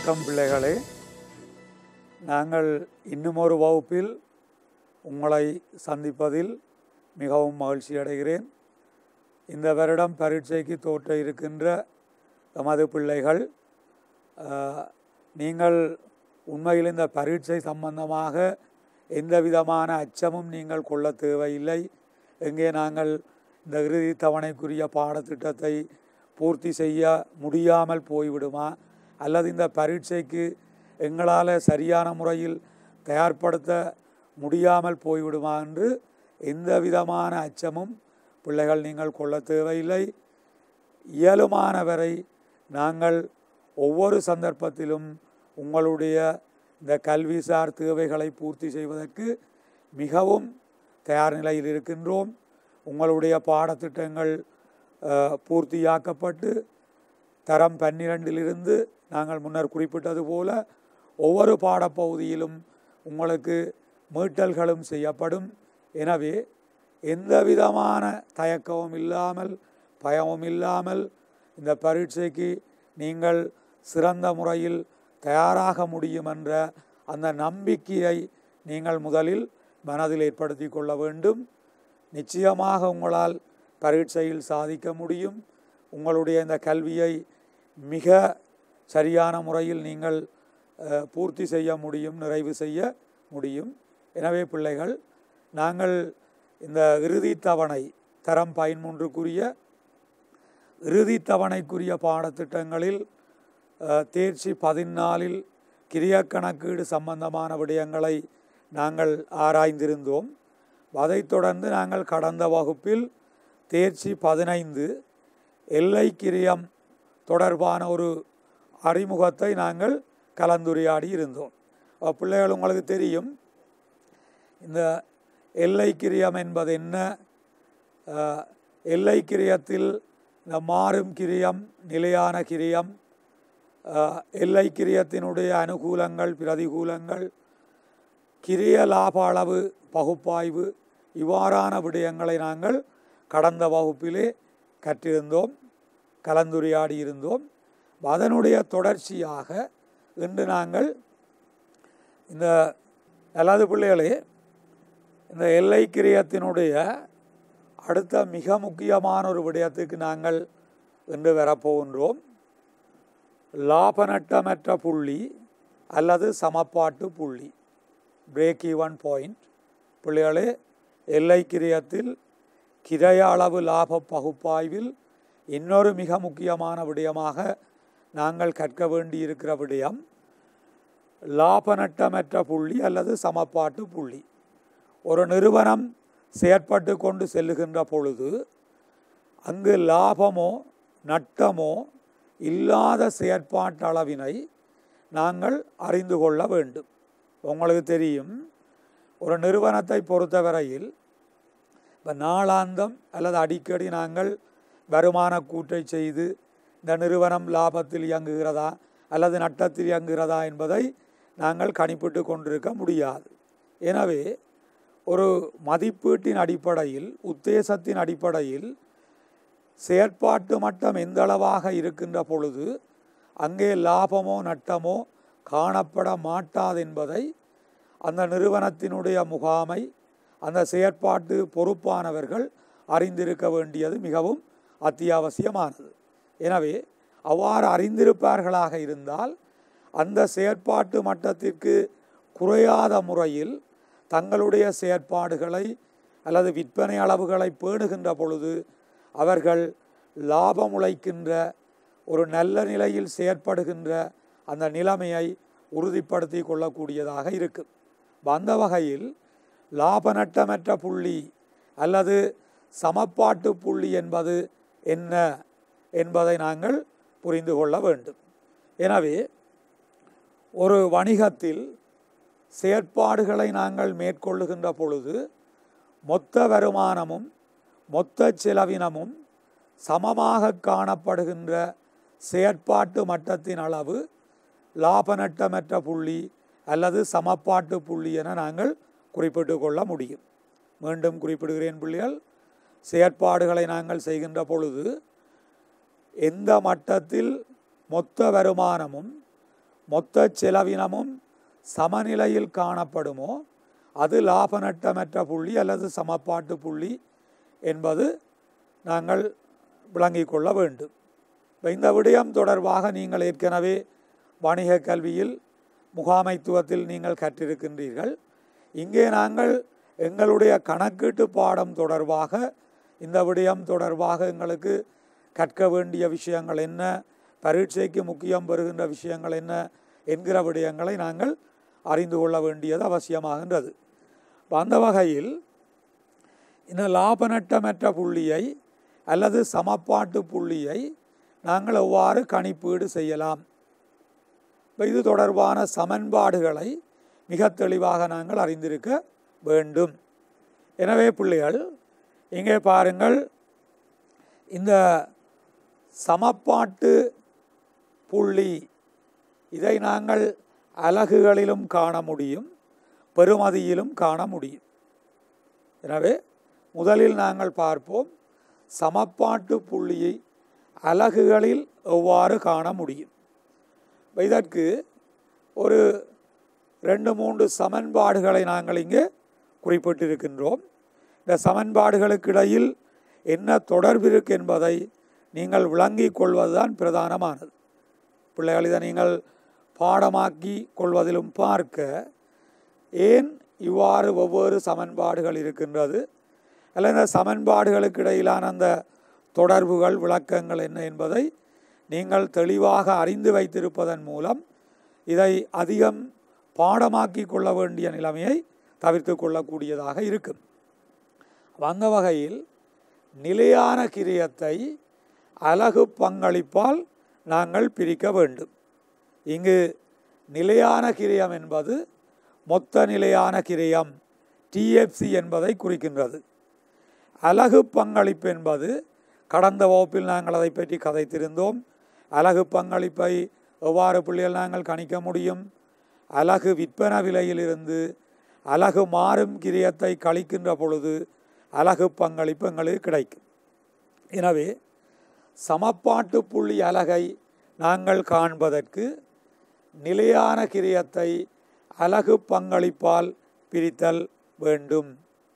வணக்கம் பிள்ளைகளே நாங்கள் இன்னும் ஒரு வகுப்பில் உங்களை சந்திப்பதில் மிகவும் மகிழ்ச்சி அடைகிறேன் இந்த வருடம் பரீட்சைக்கு தோற்ற இருக்கின்ற எமது பிள்ளைகள் ஆஹ், நீங்கள் உண்மையில் இந்த பரீட்சை சம்பந்தமாக எந்த விதமான அச்சமும் நீங்கள் கொள்ள தேவையில்லை எங்கே நாங்கள் இந்த இறுதி தவணைக்குரிய பாடத்திட்டத்தை பூர்த்தி செய்ய முடியாமல் போய்விடுமா அல்லது இந்த பரீட்சைக்கு எங்களால் சரியான முறையில் தயார்படுத்த முடியாமல் போய்விடுமா என்று எந்த விதமான அச்சமும் பிள்ளைகள் நீங்கள் கொள்ள தேவையில்லை இயலுமானவரை நாங்கள் ஒவ்வொரு சந்தர்ப்பத்திலும் உங்களுடைய இந்த கல்விசார் தேவைகளை பூர்த்தி செய்வதற்கு மிகவும் தயார் நிலையில் இருக்கின்றோம் உங்களுடைய பாடத்திட்டங்கள் அஹ், பூர்த்தியாக்கப்பட்டு தரம் பன்னிரெண்டிலிருந்து நாங்கள் முன்னர் குறிப்பிட்டது போல ஒவ்வொரு பாடப்பகுதியிலும் உங்களுக்கு மீட்டல்களும் செய்யப்படும் எனவே எந்த விதமான தயக்கமும் இல்லாமல் பயமும் இல்லாமல் இந்த பரீட்சைக்கு நீங்கள் சிறந்த முறையில் தயாராக முடியும் என்ற அந்த நம்பிக்கையை நீங்கள் முதலில் மனதில் ஏற்படுத்தி கொள்ள வேண்டும் நிச்சயமாக உங்களால் பரீட்சையில் சாதிக்க முடியும் உங்களுடைய இந்த கல்வியை மிக சரியான முறையில் நீங்கள் அஹ், பூர்த்தி செய்ய முடியும் நிறைவு செய்ய முடியும் எனவே பிள்ளைகள் நாங்கள் இந்த இறுதி தவணை தரம் பதிமூன்றுக்குரிய இறுதி தவணைக்குரிய பாடத்திட்டங்களில் அஹ், தேர்ச்சி பதினாலில் கிரிய கணக்கீடு சம்பந்தமான விடயங்களை நாங்கள் ஆராய்ந்திருந்தோம் அதைத் தொடர்ந்து நாங்கள் கடந்த வகுப்பில் தேர்ச்சி பதினைந்து எல்லை கிரியம் தொடர்பான ஒரு அறிமுகத்தை நாங்கள் கலந்துரையாடி இருந்தோம் அப்ப பிள்ளைகள் உங்களுக்கு தெரியும் இந்த எல்லை கிரியம் என்பது என்ன அஹ், எல்லை கிரியத்தில் இந்த மாறும் கிரியம் நிலையான கிரியம் அஹ், எல்லை கிரியத்தினுடைய அனுகூலங்கள் பிரதிகூலங்கள் கிரிய லாப அளவு பகுப்பாய்வு இவ்வாறான விடயங்களை நாங்கள் கடந்த வகுப்பிலே கற்றிருந்தோம் கலந்துரையாடி இருந்தோம் அதனுடைய தொடர்ச்சியாக இன்று நாங்கள் இந்த அல்லது பிள்ளைகளே இந்த எல்லை கிரியத்தினுடைய அடுத்த மிக முக்கியமான ஒரு விடயத்துக்கு நாங்கள் இன்று வரப்போகின்றோம் லாபநட்டமற்ற புள்ளி அல்லது சமப்பாட்டு புள்ளி பிரேக் ஈவன் பாயிண்ட் பிள்ளைகளே எல்லை கிரியத்தில் கிரய அளவு லாப பகுப்பாய்வில் இன்னொரு மிக முக்கியமான விடயமாக நாங்கள் கற்க வேண்டியிருக்கிற விடயம் லாப நட்டமற்ற புள்ளி அல்லது சமப்பாட்டு புள்ளி ஒரு நிறுவனம் செயற்பட்டு கொண்டு செல்லுகின்ற பொழுது அங்கு லாபமோ நட்டமோ இல்லாத செயற்பாட்டு அளவினை நாங்கள் அறிந்து கொள்ள வேண்டும் உங்களுக்கு தெரியும் ஒரு நிறுவனத்தை பொறுத்தவரையில் இப்போ நாளாந்தம் அல்லது அடிக்கடி நாங்கள் வருமான கூற்றை செய்து இந்த நிறுவனம் லாபத்தில் இயங்குகிறதா அல்லது நட்டத்தில் இயங்குகிறதா என்பதை நாங்கள் கணிப்பிட்டு கொண்டிருக்க முடியாது எனவே ஒரு மதிப்பீட்டின் அடிப்படையில் உத்தேசத்தின் அடிப்படையில் செயற்பாட்டு மட்டம் எந்த அளவாக இருக்கின்ற பொழுது அங்கே லாபமோ நட்டமோ காணப்பட மாட்டாது என்பதை அந்த நிறுவனத்தினுடைய முகாமை அந்த செயற்பாட்டு பொறுப்பானவர்கள் அறிந்திருக்க வேண்டியது மிகவும் அத்தியாவசியமானது எனவே அவ்வாறு அறிந்திருப்பார்களாக இருந்தால் அந்த செயற்பாட்டு மட்டத்திற்கு குறையாத முறையில் தங்களுடைய செயற்பாடுகளை அல்லது விற்பனை அளவுகளை பேணுகின்ற பொழுது அவர்கள் லாபம் உழைக்கின்ற ஒரு நல்ல நிலையில் செயற்படுகின்ற அந்த நிலைமையை உறுதிப்படுத்தி கொள்ளக்கூடியதாக இருக்கும் அந்த வகையில் லாப நட்டமற்ற புள்ளி அல்லது சமப்பாட்டு புள்ளி என்பது என்ன என்பதை நாங்கள் புரிந்து கொள்ள வேண்டும் எனவே ஒரு வணிகத்தில் செயற்பாடுகளை நாங்கள் மேற்கொள்ளுகின்ற பொழுது மொத்த வருமானமும் மொத்த செலவினமும் சமமாக காணப்படுகின்ற செயற்பாட்டு மட்டத்தின் அளவு லாப நட்டமற்ற புள்ளி அல்லது சமப்பாட்டு புள்ளி என நாங்கள் குறிப்பிட்டு கொள்ள முடியும் மீண்டும் குறிப்பிடுகிறேன் பிள்ளைகள் செயற்பாடுகளை நாங்கள் செய்கின்ற பொழுது எந்த மட்டத்தில் மொத்த வருமானமும் மொத்த செலவினமும் சமநிலையில் காணப்படுமோ அது லாப நட்டமற்ற புள்ளி அல்லது சமப்பாட்டு புள்ளி என்பது நாங்கள் விளங்கிக் கொள்ள வேண்டும் இப்ப இந்த விடயம் தொடர்பாக நீங்கள் ஏற்கனவே வணிக கல்வியில் முகாமைத்துவத்தில் நீங்கள் கற்றிருக்கின்றீர்கள் இங்கே நாங்கள் எங்களுடைய கணக்கீட்டு பாடம் தொடர்பாக இந்த விடயம் தொடர்பாக எங்களுக்கு கற்க வேண்டிய விஷயங்கள் என்ன பரீட்சைக்கு முக்கியம் பெறுகின்ற விஷயங்கள் என்ன என்கிற விடயங்களை நாங்கள் அறிந்து கொள்ள வேண்டியது அவசியமாகின்றது அப்ப அந்த வகையில் இந்த லாப நட்டமற்ற புள்ளியை அல்லது சமப்பாட்டு புள்ளியை நாங்கள் எவ்வாறு கணிப்பீடு செய்யலாம் இப்ப இது தொடர்பான சமன்பாடுகளை மிக தெளிவாக நாங்கள் அறிந்திருக்க வேண்டும் எனவே பிள்ளைகள் இங்கே பாருங்கள் இந்த சமப்பாட்டு புள்ளி இதை நாங்கள் அலகுகளிலும் காண முடியும் பெறுமதியிலும் காண முடியும் எனவே முதலில் நாங்கள் பார்ப்போம் சமப்பாட்டு புள்ளியை அலகுகளில் எவ்வாறு காண முடியும் இப்ப இதற்கு ஒரு ரெண்டு மூன்று சமன்பாடுகளை நாங்கள் இங்கே குறிப்பிட்டிருக்கின்றோம் இந்த சமன்பாடுகளுக்கு இடையில் என்ன தொடர்பு இருக்கு என்பதை நீங்கள் விளங்கிக் கொள்வதுதான் பிரதானமானது பிள்ளைகள் இதை நீங்கள் பாடமாக்கி கொள்வதிலும் பார்க்க ஏன் இவ்வாறு ஒவ்வொரு சமன்பாடுகள் இருக்கின்றது அல்ல இந்த சமன்பாடுகளுக்கு இடையிலான அந்த தொடர்புகள் விளக்கங்கள் என்ன என்பதை நீங்கள் தெளிவாக அறிந்து வைத்திருப்பதன் மூலம் இதை அதிகம் பாடமாக்கி கொள்ள வேண்டிய நிலைமையை தவிர்த்து கொள்ளக்கூடியதாக இருக்கும் அந்த வகையில் நிலையான கிரியத்தை அலகு பங்களிப்பால் நாங்கள் பிரிக்க வேண்டும் இங்கு நிலையான கிரியம் என்பது மொத்த நிலையான கிரியம் டிஎஃப்சி என்பதை குறிக்கின்றது அலகு பங்களிப்பு என்பது கடந்த வகுப்பில் நாங்கள் அதை பற்றி கதைத்திருந்தோம் அலகு பங்களிப்பை எவ்வாறு பிள்ளைகள் நாங்கள் கணிக்க முடியும் அலகு விற்பனை விலையிலிருந்து அலகு மாறும் கிரியத்தை கழிக்கின்ற பொழுது அலகு பங்களிப்பு எங்களுக்கு கிடைக்கும் எனவே சமப்பாட்டு புள்ளி அலகை நாங்கள் காண்பதற்கு நிலையான கிரியத்தை அலகு பங்களிப்பால் பிரித்தல் வேண்டும்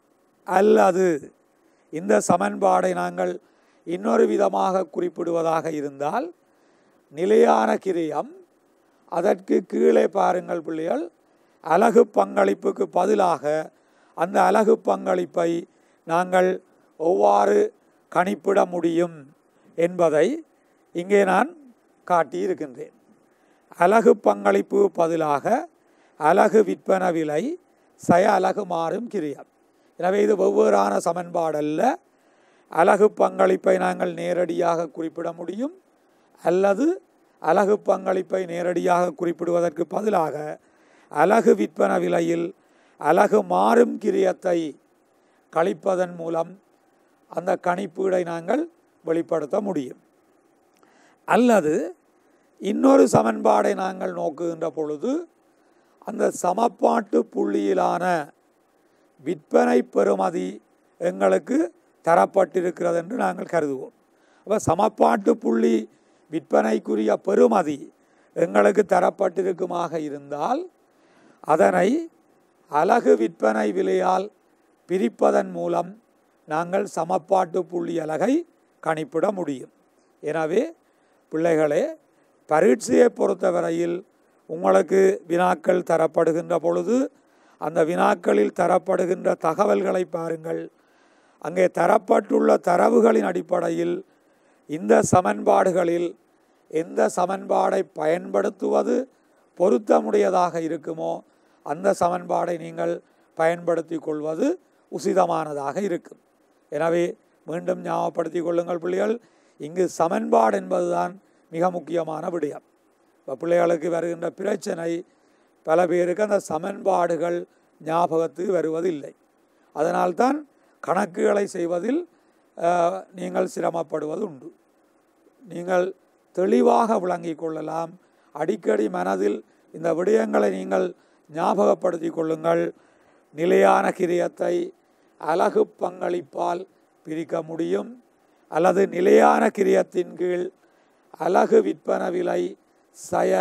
அல்லது இந்த சமன்பாடை நாங்கள் இன்னொரு விதமாக குறிப்பிடுவதாக இருந்தால் நிலையான கிரியம் அதற்கு கீழே பாருங்கள் பிள்ளைகள் அலகு பங்களிப்புக்கு பதிலாக அந்த அலகு பங்களிப்பை நாங்கள் எவ்வாறு கணிப்பிட முடியும் என்பதை இங்கே நான் காட்டியிருக்கின்றேன் அலகு பங்களிப்பு பதிலாக அலகு விற்பனை விலை சய அலகு மாறும் கிரியம் எனவே இது வெவ்வேறான சமன்பாடல்ல அலகு பங்களிப்பை நாங்கள் நேரடியாக குறிப்பிட முடியும் அல்லது அலகு பங்களிப்பை நேரடியாக குறிப்பிடுவதற்கு பதிலாக அலகு விற்பனை விலையில் அலகு மாறும் கிரியத்தை கழிப்பதன் மூலம் அந்த கணிப்பீடை நாங்கள் வெளிப்படுத்த முடியும் அல்லது இன்னொரு சமன்பாடை நாங்கள் நோக்குகின்ற பொழுது அந்த சமப்பாட்டு புள்ளியிலான விற்பனை பெறுமதி எங்களுக்கு தரப்பட்டிருக்கிறது என்று நாங்கள் கருதுவோம் அப்போ சமப்பாட்டு புள்ளி விற்பனைக்குரிய பெறுமதி எங்களுக்கு தரப்பட்டிருக்குமாக இருந்தால் அதனை அலகு விற்பனை விலையால் பிரிப்பதன் மூலம் நாங்கள் சமப்பாட்டு புள்ளி அலகை கணிப்பிட முடியும் எனவே பிள்ளைகளே பரீட்சையை பொறுத்தவரையில் உங்களுக்கு வினாக்கள் தரப்படுகின்ற பொழுது அந்த வினாக்களில் தரப்படுகின்ற தகவல்களை பாருங்கள் அங்கே தரப்பட்டுள்ள தரவுகளின் அடிப்படையில் இந்த சமன்பாடுகளில் எந்த சமன்பாடை பயன்படுத்துவது பொருத்தமுடையதாக இருக்குமோ அந்த சமன்பாடை நீங்கள் பயன்படுத்தி கொள்வது உசிதமானதாக இருக்கும் எனவே மீண்டும் ஞாபகப்படுத்திக் கொள்ளுங்கள் பிள்ளைகள் இங்கு சமன்பாடு என்பதுதான் மிக முக்கியமான விடயம் இப்போ பிள்ளைகளுக்கு வருகின்ற பிரச்சனை பல பேருக்கு அந்த சமன்பாடுகள் ஞாபகத்துக்கு வருவதில்லை அதனால்தான் கணக்குகளை செய்வதில் அஹ், நீங்கள் சிரமப்படுவது உண்டு நீங்கள் தெளிவாக விளங்கிக் கொள்ளலாம் அடிக்கடி மனதில் இந்த விடயங்களை நீங்கள் ஞாபகப்படுத்திக் கொள்ளுங்கள் நிலையான கிரியத்தை அலகு பங்களிப்பால் பிரிக்க முடியும் அல்லது நிலையான கிரியத்தின் கீழ் அலகு விற்பனை விலை சய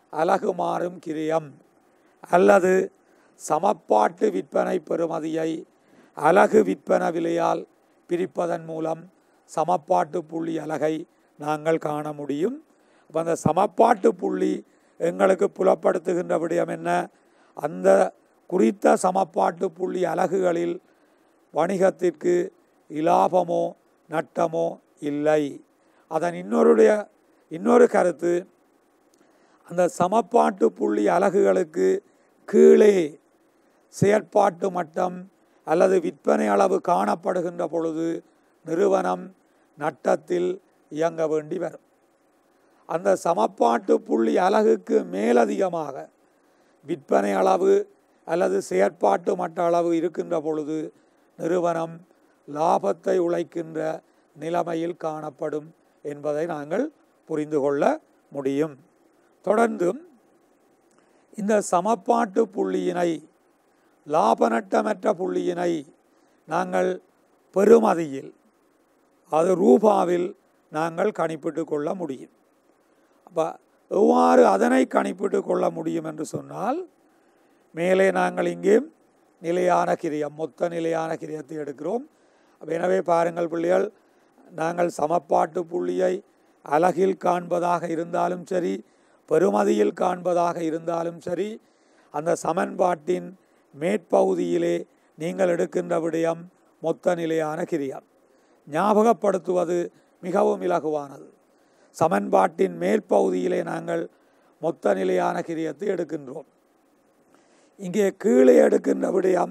அலகு மாறும் கிரியம் அல்லது சமப்பாட்டு விற்பனை பெறுமதியை அலகு விற்பனை விலையால் பிரிப்பதன் மூலம் சமப்பாட்டு புள்ளி அலகை நாங்கள் காண முடியும் அப்போ அந்த சமப்பாட்டு புள்ளி எங்களுக்கு புலப்படுத்துகின்ற விடயம் என்ன அந்த குறித்த சமப்பாட்டு புள்ளி அலகுகளில் வணிகத்திற்கு இலாபமோ நட்டமோ இல்லை அதன் இன்னொருடைய இன்னொரு கருத்து அந்த சமப்பாட்டு புள்ளி அலகுகளுக்கு கீழே செயற்பாட்டு மட்டம் அல்லது விற்பனை அளவு காணப்படுகின்ற பொழுது நிறுவனம் நட்டத்தில் இயங்க வேண்டி வரும் அந்த சமப்பாட்டு புள்ளி அலகுக்கு மேலதிகமாக விற்பனை அளவு அல்லது செயற்பாட்டு மட்ட அளவு இருக்கின்ற பொழுது நிறுவனம் லாபத்தை உழைக்கின்ற நிலைமையில் காணப்படும் என்பதை நாங்கள் புரிந்து கொள்ள முடியும் தொடர்ந்தும் இந்த சமப்பாட்டு புள்ளியினை லாப நட்டமற்ற புள்ளியினை நாங்கள் பெறுமதியில் அது ரூபாவில் நாங்கள் கணிப்பிட்டு கொள்ள முடியும் அப்போ எவ்வாறு அதனை கணிப்பிட்டு கொள்ள முடியும் என்று சொன்னால் மேலே நாங்கள் இங்கே நிலையான கிரியம் மொத்த நிலையான கிரியத்தை எடுக்கிறோம் அப்ப எனவே பாருங்கள் பிள்ளைகள் நாங்கள் சமப்பாட்டு புள்ளியை அலகில் காண்பதாக இருந்தாலும் சரி பெறுமதியில் காண்பதாக இருந்தாலும் சரி அந்த சமன்பாட்டின் மேற்பகுதியிலே நீங்கள் எடுக்கின்ற விடயம் மொத்த நிலையான கிரியம் ஞாபகப்படுத்துவது மிகவும் இலகுவானது சமன்பாட்டின் மேற்பகுதியிலே நாங்கள் மொத்த நிலையான கிரியத்தை எடுக்கின்றோம் இங்கே கீழே எடுக்கின்ற விடயம்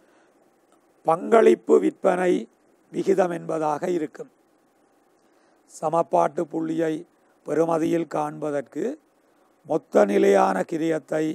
பங்களிப்பு விற்பனை விகிதம் என்பதாக இருக்கும் சமப்பாட்டு புள்ளியை பெறுமதியில் காண்பதற்கு மொத்த நிலையான கிரியத்தை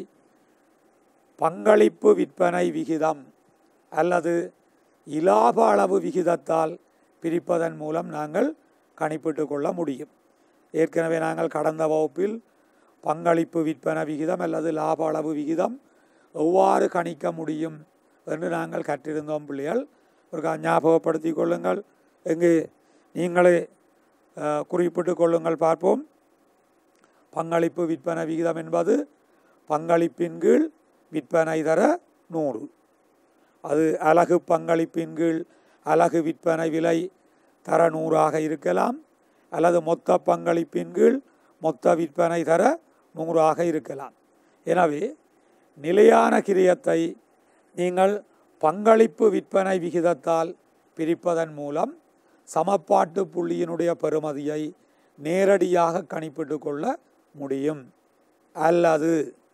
பங்களிப்பு விற்பனை விகிதம் அல்லது இலாப அளவு விகிதத்தால் பிரிப்பதன் மூலம் நாங்கள் கணிப்பிட்டு கொள்ள முடியும் ஏற்கனவே நாங்கள் கடந்த வகுப்பில் பங்களிப்பு விற்பனை விகிதம் அல்லது லாப அளவு விகிதம் எவ்வாறு கணிக்க முடியும் என்று நாங்கள் கற்றிருந்தோம் பிள்ளைகள் ஒரு ஞாபகப்படுத்திக் கொள்ளுங்கள் எங்கே நீங்களே அஹ், குறிப்பிட்டு கொள்ளுங்கள் பார்ப்போம் பங்களிப்பு விற்பனை விகிதம் என்பது பங்களிப்பின் கீழ் விற்பனை தர நூறு அது அலகு பங்களிப்பின் கீழ் அலகு விற்பனை விலை தர நூறாக இருக்கலாம் அல்லது மொத்த பங்களிப்பின் கீழ் மொத்த விற்பனை தர நூறாக இருக்கலாம் எனவே நிலையான கிரியத்தை நீங்கள் பங்களிப்பு விற்பனை விகிதத்தால் பிரிப்பதன் மூலம் சமப்பாட்டு புள்ளியினுடைய பெறுமதியை நேரடியாக கணிப்பிட்டு கொள்ள முடியும் அல்லது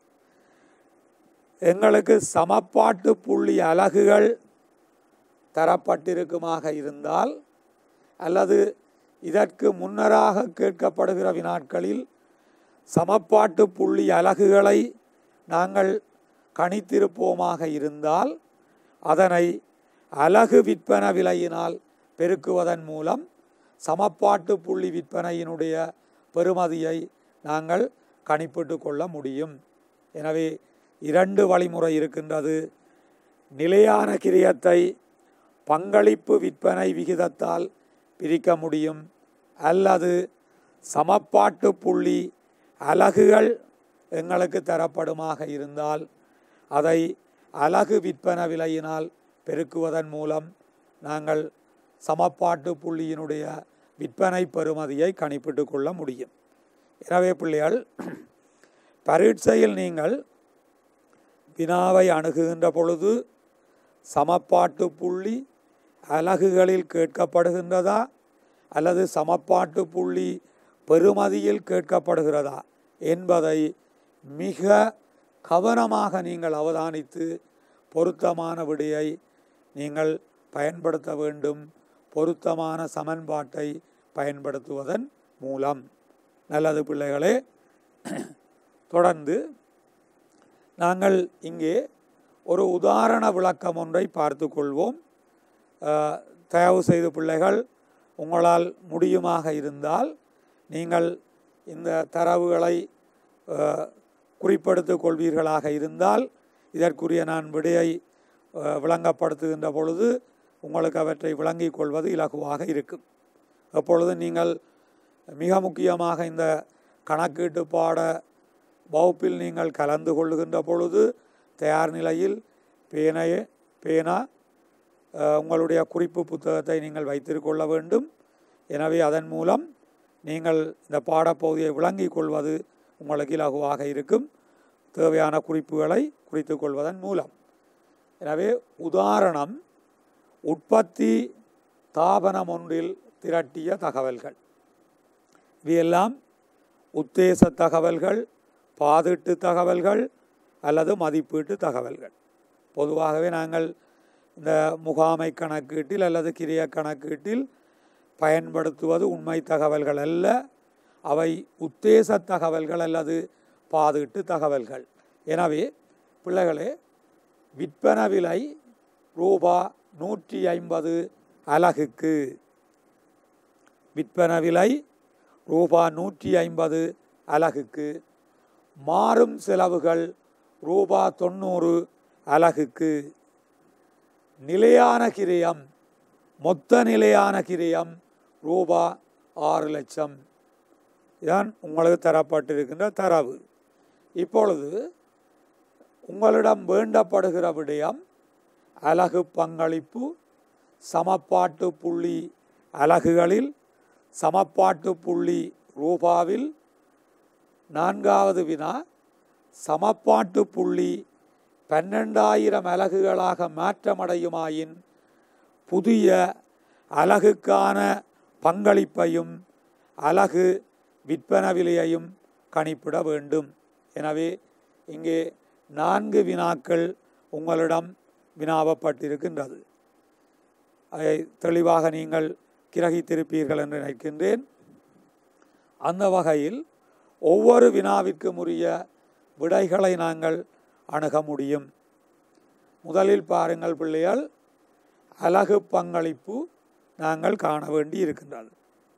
எங்களுக்கு சமப்பாட்டு புள்ளி அலகுகள் தரப்பட்டிருக்குமாக இருந்தால் அல்லது இதற்கு முன்னராக கேட்கப்படுகிற வினாட்களில் சமப்பாட்டு புள்ளி அலகுகளை நாங்கள் கணித்திருப்போமாக இருந்தால் அதனை அலகு விற்பனை விலையினால் பெருக்குவதன் மூலம் சமப்பாட்டு புள்ளி விற்பனையினுடைய பெறுமதியை நாங்கள் கணிப்பிட்டு கொள்ள முடியும் எனவே இரண்டு வழிமுறை இருக்கின்றது நிலையான கிரியத்தை பங்களிப்பு விற்பனை விகிதத்தால் பிரிக்க முடியும் அல்லது சமப்பாட்டு புள்ளி அலகுகள் எங்களுக்கு தரப்படுமாக இருந்தால் அதை அலகு விற்பனை விலையினால் பெருக்குவதன் மூலம் நாங்கள் சமப்பாட்டு புள்ளியினுடைய விற்பனை பெறுமதியை கணிப்பிட்டு கொள்ள முடியும் எனவே பிள்ளைகள் பரீட்சையில் நீங்கள் வினாவை அணுகுகின்ற பொழுது சமப்பாட்டு புள்ளி அலகுகளில் கேட்கப்படுகின்றதா அல்லது சமப்பாட்டு புள்ளி பெறுமதியில் கேட்கப்படுகிறதா என்பதை மிக கவனமாக நீங்கள் அவதானித்து பொருத்தமான விடையை நீங்கள் பயன்படுத்த வேண்டும் பொருத்தமான சமன்பாட்டை பயன்படுத்துவதன் மூலம் நல்லது பிள்ளைகளே தொடர்ந்து நாங்கள் இங்கே ஒரு உதாரண விளக்கம் ஒன்றை பார்த்து கொள்வோம் அஹ், தயவு செய்து பிள்ளைகள் உங்களால் முடியுமாக இருந்தால் நீங்கள் இந்த தரவுகளை அஹ், குறிப்பெடுத்துக் கொள்வீர்களாக இருந்தால் இதற்குரிய நான் விடையை அஹ், விளங்கப்படுத்துகின்ற பொழுது உங்களுக்கு அவற்றை விளங்கிக் கொள்வது இலகுவாக இருக்கும் அப்பொழுது நீங்கள் மிக முக்கியமாக இந்த கணக்கீட்டு பாட வகுப்பில் நீங்கள் கலந்து கொள்ளுகின்ற பொழுது தயார் நிலையில் பேனைய பேனா அஹ், உங்களுடைய குறிப்பு புத்தகத்தை நீங்கள் வைத்திருக்கொள்ள வேண்டும் எனவே அதன் மூலம் நீங்கள் இந்த பாடப்பகுதியை விளங்கிக் கொள்வது உங்களுக்கு இலகுவாக இருக்கும் தேவையான குறிப்புகளை குறித்துக் கொள்வதன் மூலம் எனவே உதாரணம் உற்பத்தி தாபனம் ஒன்றில் திரட்டிய தகவல்கள் இவையெல்லாம் உத்தேச தகவல்கள் பாதிட்டு தகவல்கள் அல்லது மதிப்பீட்டு தகவல்கள் பொதுவாகவே நாங்கள் இந்த முகாமை கணக்கீட்டில் அல்லது கிரிய கணக்கீட்டில் பயன்படுத்துவது உண்மை தகவல்கள் அல்ல அவை உத்தேச தகவல்கள் அல்லது பாதிட்டு தகவல்கள் எனவே பிள்ளைகளே விற்பன விலை ரூபா நூற்றி ஐம்பது அலகுக்கு விற்பன விலை ரூபா நூற்றி ஐம்பது அலகுக்கு மாறும் செலவுகள் ரூபா தொண்ணூறு அலகுக்கு நிலையான கிரயம் மொத்த நிலையான கிரயம் ரூபா ஆறு லட்சம் இதான் உங்களுக்கு தரப்பட்டிருக்கின்ற தரவு இப்பொழுது உங்களிடம் வேண்டப்படுகிற விடயம் அலகு பங்களிப்பு சமப்பாட்டு புள்ளி அலகுகளில் சமப்பாட்டு புள்ளி ரூபாவில் நான்காவது வினா சமப்பாட்டு புள்ளி பன்னெண்டாயிரம் அலகுகளாக மாற்றமடையுமாயின் புதிய அலகுக்கான பங்களிப்பையும் அலகு விற்பன விலையையும் கணிப்பிட வேண்டும் எனவே இங்கே நான்கு வினாக்கள் உங்களிடம் வினாவப்பட்டிருக்கின்றது அதை தெளிவாக நீங்கள் கிரகித்திருப்பீர்கள் என்று நினைக்கின்றேன் அந்த வகையில் ஒவ்வொரு வினாவிற்கும் உரிய விடைகளை நாங்கள் அணுக முடியும் முதலில் பாருங்கள் பிள்ளைகள் அலகு பங்களிப்பு நாங்கள் காண வேண்டி இருக்கின்றது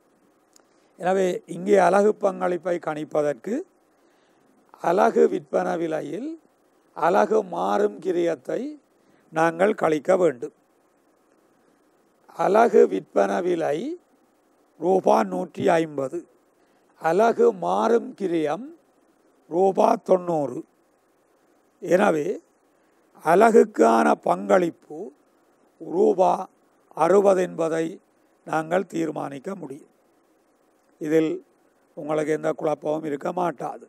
எனவே இங்கே அலகு பங்களிப்பை கணிப்பதற்கு அலகு விற்பன விலையில் அலகு மாறும் கிரியத்தை நாங்கள் கழிக்க வேண்டும் அலகு விற்பன விலை ரூபா நூற்றி ஐம்பது அலகு மாறும் கிரியம் ரூபா தொண்ணூறு எனவே அலகுக்கான பங்களிப்பு ரூபா அறுபது என்பதை நாங்கள் தீர்மானிக்க முடியும் இதில் உங்களுக்கு எந்த குழப்பமும் இருக்க மாட்டாது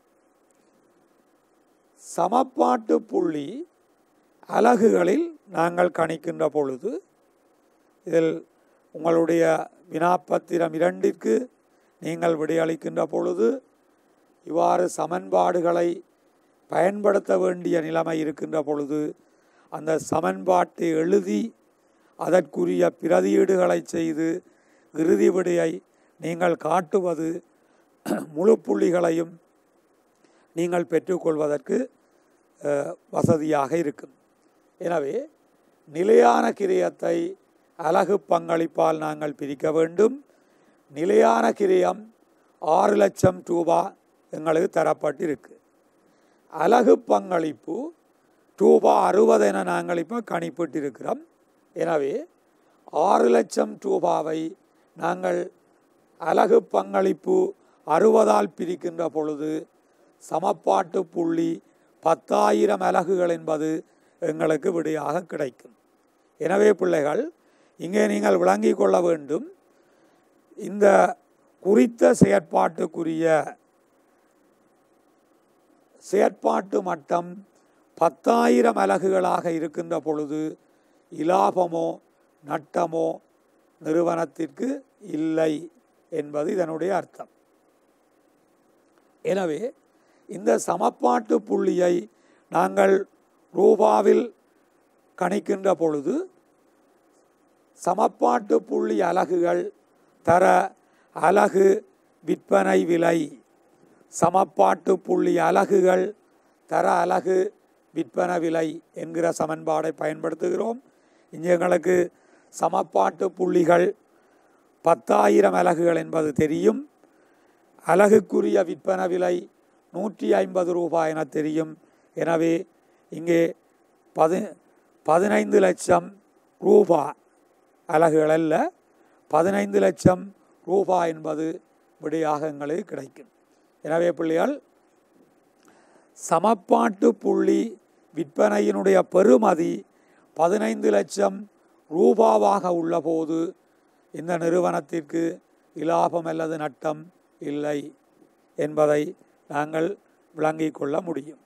சமப்பாட்டு புள்ளி அலகுகளில் நாங்கள் கணிக்கின்ற பொழுது இதில் உங்களுடைய வினாப்பத்திரம் இரண்டிற்கு நீங்கள் விடையளிக்கின்ற பொழுது இவ்வாறு சமன்பாடுகளை பயன்படுத்த வேண்டிய நிலைமை இருக்கின்ற பொழுது அந்த சமன்பாட்டை எழுதி அதற்குரிய பிரதியீடுகளை செய்து இறுதி விடையை நீங்கள் காட்டுவது முழு புள்ளிகளையும் நீங்கள் பெற்றுக்கொள்வதற்கு அஹ், வசதியாக இருக்கும் எனவே நிலையான கிரியத்தை அலகு பங்களிப்பால் நாங்கள் பிரிக்க வேண்டும் நிலையான கிரியம் ஆறு லட்சம் ரூபா எங்களுக்கு தரப்பட்டிருக்கு அலகு பங்களிப்பு ரூபா அறுபது என நாங்கள் இப்போ கணிப்பிட்டிருக்கிறோம் எனவே ஆறு லட்சம் ரூபாவை நாங்கள் அலகு பங்களிப்பு அறுபதால் பிரிக்கின்ற பொழுது சமப்பாட்டு புள்ளி பத்தாயிரம் அலகுகள் என்பது எங்களுக்கு விடையாக கிடைக்கும் எனவே பிள்ளைகள் இங்கே நீங்கள் விளங்கிக் கொள்ள வேண்டும் இந்த குறித்த செயற்பாட்டுக்குரிய செயற்பாட்டு மட்டம் பத்தாயிரம் அலகுகளாக இருக்கின்ற பொழுது இலாபமோ நட்டமோ நிறுவனத்திற்கு இல்லை என்பது இதனுடைய அர்த்தம் எனவே இந்த சமப்பாட்டு புள்ளியை நாங்கள் ரூபாவில் கணிக்கின்ற பொழுது சமப்பாட்டு புள்ளி அலகுகள் தர அலகு விற்பனை விலை சமப்பாட்டு புள்ளி அலகுகள் தர அலகு விற்பனை விலை என்கிற சமன்பாடை பயன்படுத்துகிறோம் இங்கே எங்களுக்கு சமப்பாட்டு புள்ளிகள் பத்தாயிரம் அலகுகள் என்பது தெரியும் அலகுக்குரிய விற்பனை விலை நூற்றி ஐம்பது ரூபாய் என தெரியும் எனவே இங்கே பதி பதினைந்து லட்சம் ரூபா அலகுகள் அல்ல பதினைந்து லட்சம் ரூபாய் என்பது விடையாக எங்களுக்கு கிடைக்கும் எனவே பிள்ளைகள் சமப்பாட்டு புள்ளி விற்பனையினுடைய பெறுமதி பதினைந்து லட்சம் ரூபாவாக உள்ளபோது இந்த நிறுவனத்திற்கு இலாபம் அல்லது நட்டம் இல்லை என்பதை நாங்கள் விளங்கிக் கொள்ள முடியும்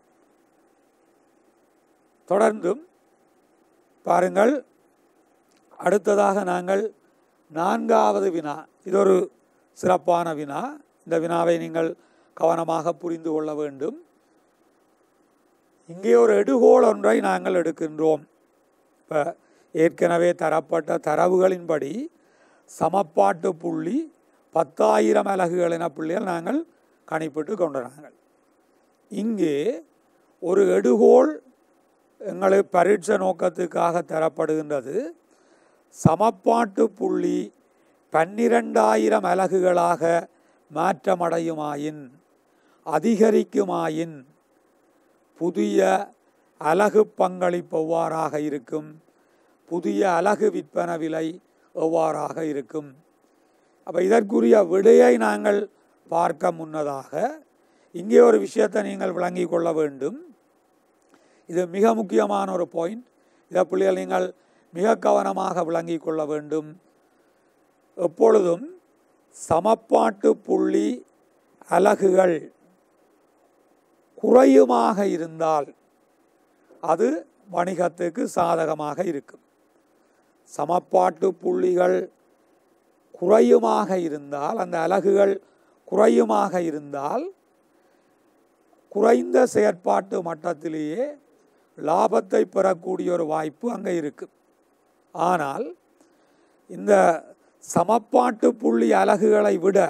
தொடர்ந்தும் பாருங்கள் அடுத்ததாக நாங்கள் நான்காவது வினா இது ஒரு சிறப்பான வினா இந்த வினாவை நீங்கள் கவனமாக புரிந்து கொள்ள வேண்டும் இங்கே ஒரு எடுகோள் ஒன்றை நாங்கள் எடுக்கின்றோம் இப்போ ஏற்கனவே தரப்பட்ட தரவுகளின்படி சமப்பாட்டு புள்ளி பத்தாயிரம் அலகுகள் என புள்ளிகள் நாங்கள் கணிப்பிட்டு கொண்டாங்கள் இங்கே ஒரு எடுகோள் எங்களுக்கு பரீட்சை நோக்கத்துக்காக தரப்படுகின்றது சமப்பாட்டு புள்ளி பன்னிரெண்டாயிரம் அலகுகளாக மாற்றமடையுமாயின் அதிகரிக்குமாயின் புதிய அலகு பங்களிப்பு எவ்வாறாக இருக்கும் புதிய அலகு விற்பனை விலை எவ்வாறாக இருக்கும் அப்போ இதற்குரிய விடையை நாங்கள் பார்க்க முன்னதாக இங்கே ஒரு விஷயத்தை நீங்கள் விளங்கிக் கொள்ள வேண்டும் இது மிக முக்கியமான ஒரு பாயிண்ட் இதை பிள்ளைகள் நீங்கள் மிக கவனமாக விளங்கிக் கொள்ள வேண்டும் எப்பொழுதும் சமப்பாட்டு புள்ளி அலகுகள் குறையுமாக இருந்தால் அது வணிகத்துக்கு சாதகமாக இருக்கும் சமப்பாட்டு புள்ளிகள் குறையுமாக இருந்தால் அந்த அலகுகள் குறையுமாக இருந்தால் குறைந்த செயற்பாட்டு மட்டத்திலேயே லாபத்தை பெறக்கூடிய ஒரு வாய்ப்பு அங்கே இருக்குது ஆனால் இந்த சமப்பாட்டு புள்ளி அலகுகளை விட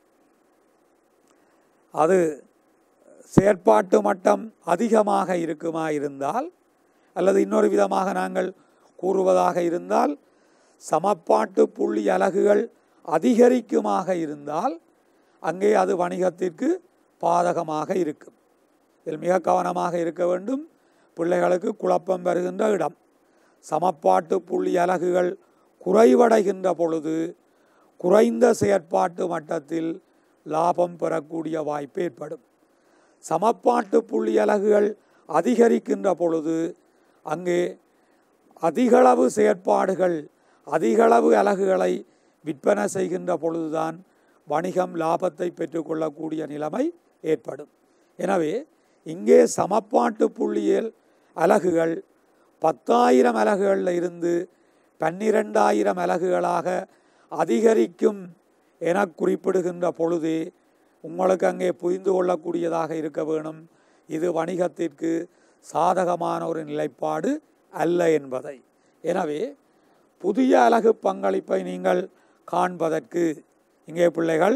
அது செயற்பாட்டு மட்டம் அதிகமாக இருக்குமா இருந்தால் அல்லது இன்னொரு விதமாக நாங்கள் கூறுவதாக இருந்தால் சமப்பாட்டு புள்ளி அலகுகள் அதிகரிக்குமாக இருந்தால் அங்கே அது வணிகத்திற்கு பாதகமாக இருக்கும் இதில் மிக கவனமாக இருக்க வேண்டும் பிள்ளைகளுக்கு குழப்பம் வருகின்ற இடம் சமப்பாட்டு புள்ளி அலகுகள் குறைவடைகின்ற பொழுது குறைந்த செயற்பாட்டு மட்டத்தில் லாபம் பெறக்கூடிய வாய்ப்பு ஏற்படும் சமப்பாட்டு புள்ளி அலகுகள் அதிகரிக்கின்ற பொழுது அங்கே அதிகளவு செயற்பாடுகள் அதிகளவு அலகுகளை விற்பனை செய்கின்ற பொழுதுதான் வணிகம் லாபத்தை பெற்றுக்கொள்ளக்கூடிய நிலைமை ஏற்படும் எனவே இங்கே சமப்பாட்டு புள்ளியல் அலகுகள் பத்தாயிரம் அலகுகளில் இருந்து பன்னிரெண்டாயிரம் அலகுகளாக அதிகரிக்கும் என குறிப்பிடுகின்ற பொழுதே உங்களுக்கு அங்கே புரிந்து கொள்ளக்கூடியதாக இருக்க வேணும் இது வணிகத்திற்கு சாதகமான ஒரு நிலைப்பாடு அல்ல என்பதை எனவே புதிய அலகு பங்களிப்பை நீங்கள் காண்பதற்கு இங்கே பிள்ளைகள்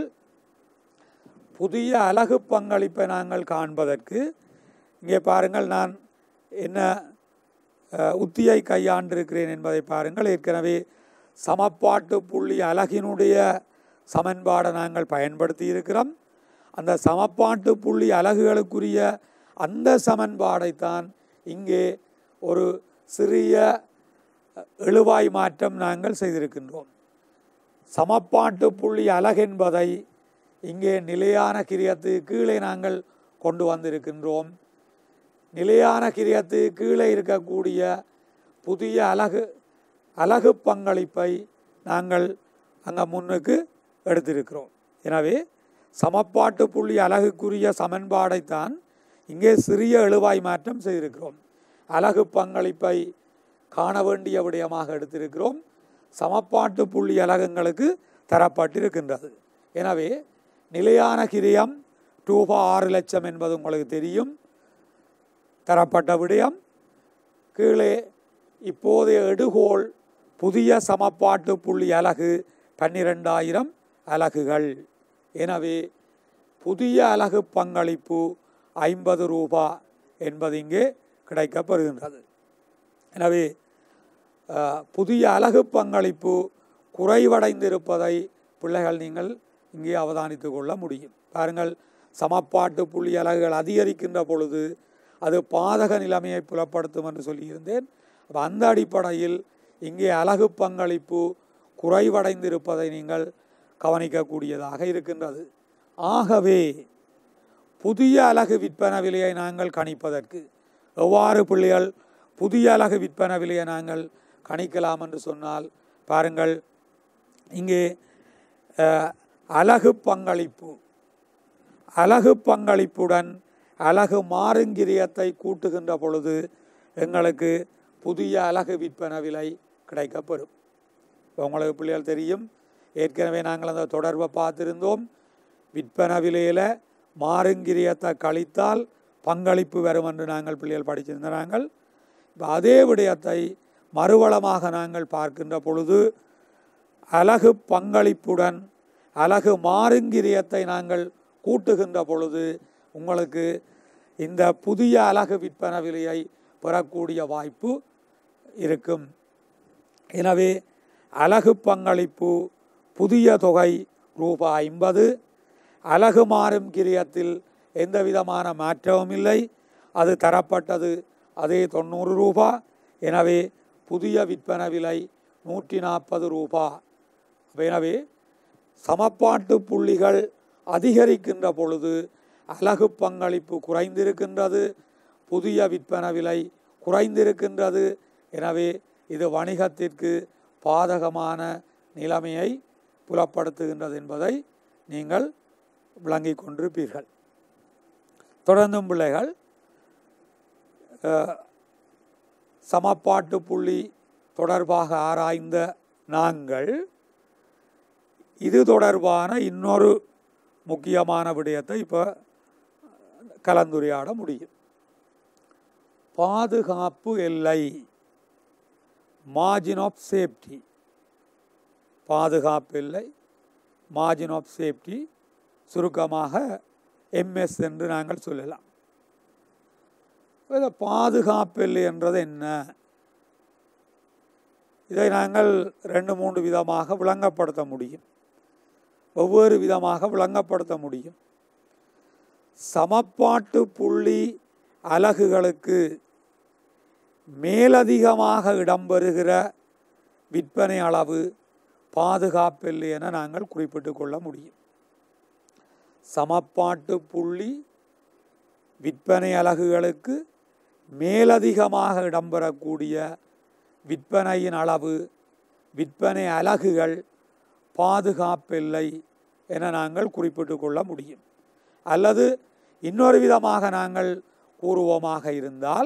புதிய அலகு பங்களிப்பை நாங்கள் காண்பதற்கு இங்கே பாருங்கள் நான் என்ன அஹ், உத்தியை கையாண்டிருக்கிறேன் என்பதை பாருங்கள் ஏற்கனவே சமப்பாட்டு புள்ளி அலகினுடைய சமன்பாடை நாங்கள் பயன்படுத்தி இருக்கிறோம் அந்த சமப்பாட்டு புள்ளி அலகுகளுக்குரிய அந்த சமன்பாடைத்தான் இங்கே ஒரு சிறிய எழுவாய் மாற்றம் நாங்கள் செய்திருக்கின்றோம் சமப்பாட்டு புள்ளி அலகென்பதை இங்கே நிலையான கிரியத்துக்கு கீழே நாங்கள் கொண்டு வந்திருக்கின்றோம் நிலையான கிரியத்துக்கு கீழே இருக்கக்கூடிய புதிய அலகு அலகு பங்களிப்பை நாங்கள் அங்கே முன்னுக்கு எடுத்திருக்கிறோம் எனவே சமப்பாட்டு புள்ளி அலகுக்குரிய சமன்பாடைத்தான் இங்கே சிறிய எழுவாய் மாற்றம் செய்திருக்கிறோம் அலகு பங்களிப்பை காண வேண்டிய விடயமாக எடுத்திருக்கிறோம் சமப்பாட்டு புள்ளி அலகங்களுக்கு தரப்பட்டிருக்கின்றது எனவே நிலையான கிரியம் ரூபா ஆறு லட்சம் என்பது உங்களுக்கு தெரியும் தரப்பட்ட விடயம் கீழே இப்போதைய எடுகோள் புதிய சமப்பாட்டு புள்ளி அலகு பன்னிரெண்டாயிரம் அலகுகள் எனவே புதிய அலகு பங்களிப்பு ஐம்பது ரூபா என்பது இங்கே கிடைக்கப்பெறுகின்றது எனவே அஹ், புதிய அலகு பங்களிப்பு குறைவடைந்திருப்பதை பிள்ளைகள் நீங்கள் இங்கே அவதானித்து கொள்ள முடியும் பாருங்கள் சமப்பாட்டு புள்ளி அலகுகள் அதிகரிக்கின்ற பொழுது அது பாதக நிலைமையை புலப்படுத்தும் என்று சொல்லியிருந்தேன் அப்ப அந்த அடிப்படையில் இங்கே அலகு பங்களிப்பு குறைவடைந்திருப்பதை நீங்கள் கவனிக்கக்கூடியதாக இருக்கின்றது ஆகவே புதிய அலகு விற்பனை விலையை நாங்கள் கணிப்பதற்கு எவ்வாறு பிள்ளைகள் புதிய அலகு விற்பனை விலையை நாங்கள் கணிக்கலாம் என்று சொன்னால் பாருங்கள் இங்கே அஹ், அலகு பங்களிப்பு அலகு பங்களிப்புடன் அலகு மாறுங்கிரியத்தை கூட்டுகின்ற பொழுது எங்களுக்கு புதிய அலகு விற்பனை விலை கிடைக்கப்பெறும் இப்போ உங்களுக்கு பிள்ளைகள் தெரியும் ஏற்கனவே நாங்கள் அந்த தொடர்பை பார்த்துருந்தோம் விற்பனை விலையில் மாறுங்கிரியத்தை கழித்தால் பங்களிப்பு வரும் என்று நாங்கள் பிள்ளைகள் படிச்சிருந்த நாங்கள் இப்போ அதே விடயத்தை மறுவளமாக நாங்கள் பார்க்கின்ற பொழுது அலகு பங்களிப்புடன் அலகு மாறுங்கிரியத்தை நாங்கள் கூட்டுகின்ற பொழுது உங்களுக்கு இந்த புதிய அலகு விற்பனை விலையை பெறக்கூடிய வாய்ப்பு இருக்கும் எனவே அலகு பங்களிப்பு புதிய தொகை ரூபாய் ஐம்பது அலகு மாறும் கிரியத்தில் எந்த விதமான மாற்றமும் இல்லை அது தரப்பட்டது அதே தொண்ணூறு ரூபா எனவே புதிய விற்பனை விலை நூற்றி நாற்பது ரூபா எனவே சமப்பாட்டு புள்ளிகள் அதிகரிக்கின்ற பொழுது அலகு பங்களிப்பு குறைந்திருக்கின்றது புதிய விற்பனை விலை குறைந்திருக்கின்றது எனவே இது வணிகத்திற்கு பாதகமான நிலைமையை புலப்படுத்துகின்றது என்பதை நீங்கள் விளங்கிக் கொண்டிருப்பீர்கள் தொடர்ந்தும் பிள்ளைகள் அஹ், சமப்பாட்டு புள்ளி தொடர்பாக ஆராய்ந்த நாங்கள் இது தொடர்பான இன்னொரு முக்கியமான விடயத்தை இப்போ கலந்துரையாட முடியும் பாதுகாப்பு எல்லை மார்ஜின் ஆஃப் சேஃப்டி பாதுகாப்பு எல்லை மார்ஜின் ஆஃப் சேஃப்டி சுருக்கமாக எம்எஸ் என்று நாங்கள் சொல்லலாம் இந்த பாதுகாப்பு எல்லை என்றது என்ன இதை நாங்கள் ரெண்டு மூன்று விதமாக விளங்கப்படுத்த முடியும் ஒவ்வொரு விதமாக விளங்கப்படுத்த முடியும் சமப்பாட்டு புள்ளி அலகுகளுக்கு மேலதிகமாக இடம்பெறுகிற விற்பனை அளவு பாதுகாப்பில்லை என நாங்கள் குறிப்பிட்டு கொள்ள முடியும் சமப்பாட்டு புள்ளி விற்பனை அலகுகளுக்கு மேலதிகமாக இடம்பெறக்கூடிய விற்பனையின் அளவு விற்பனை அலகுகள் பாதுகாப்பில்லை என நாங்கள் குறிப்பிட்டு கொள்ள முடியும் அல்லது இன்னொரு விதமாக நாங்கள் கூறுவோமாக இருந்தால்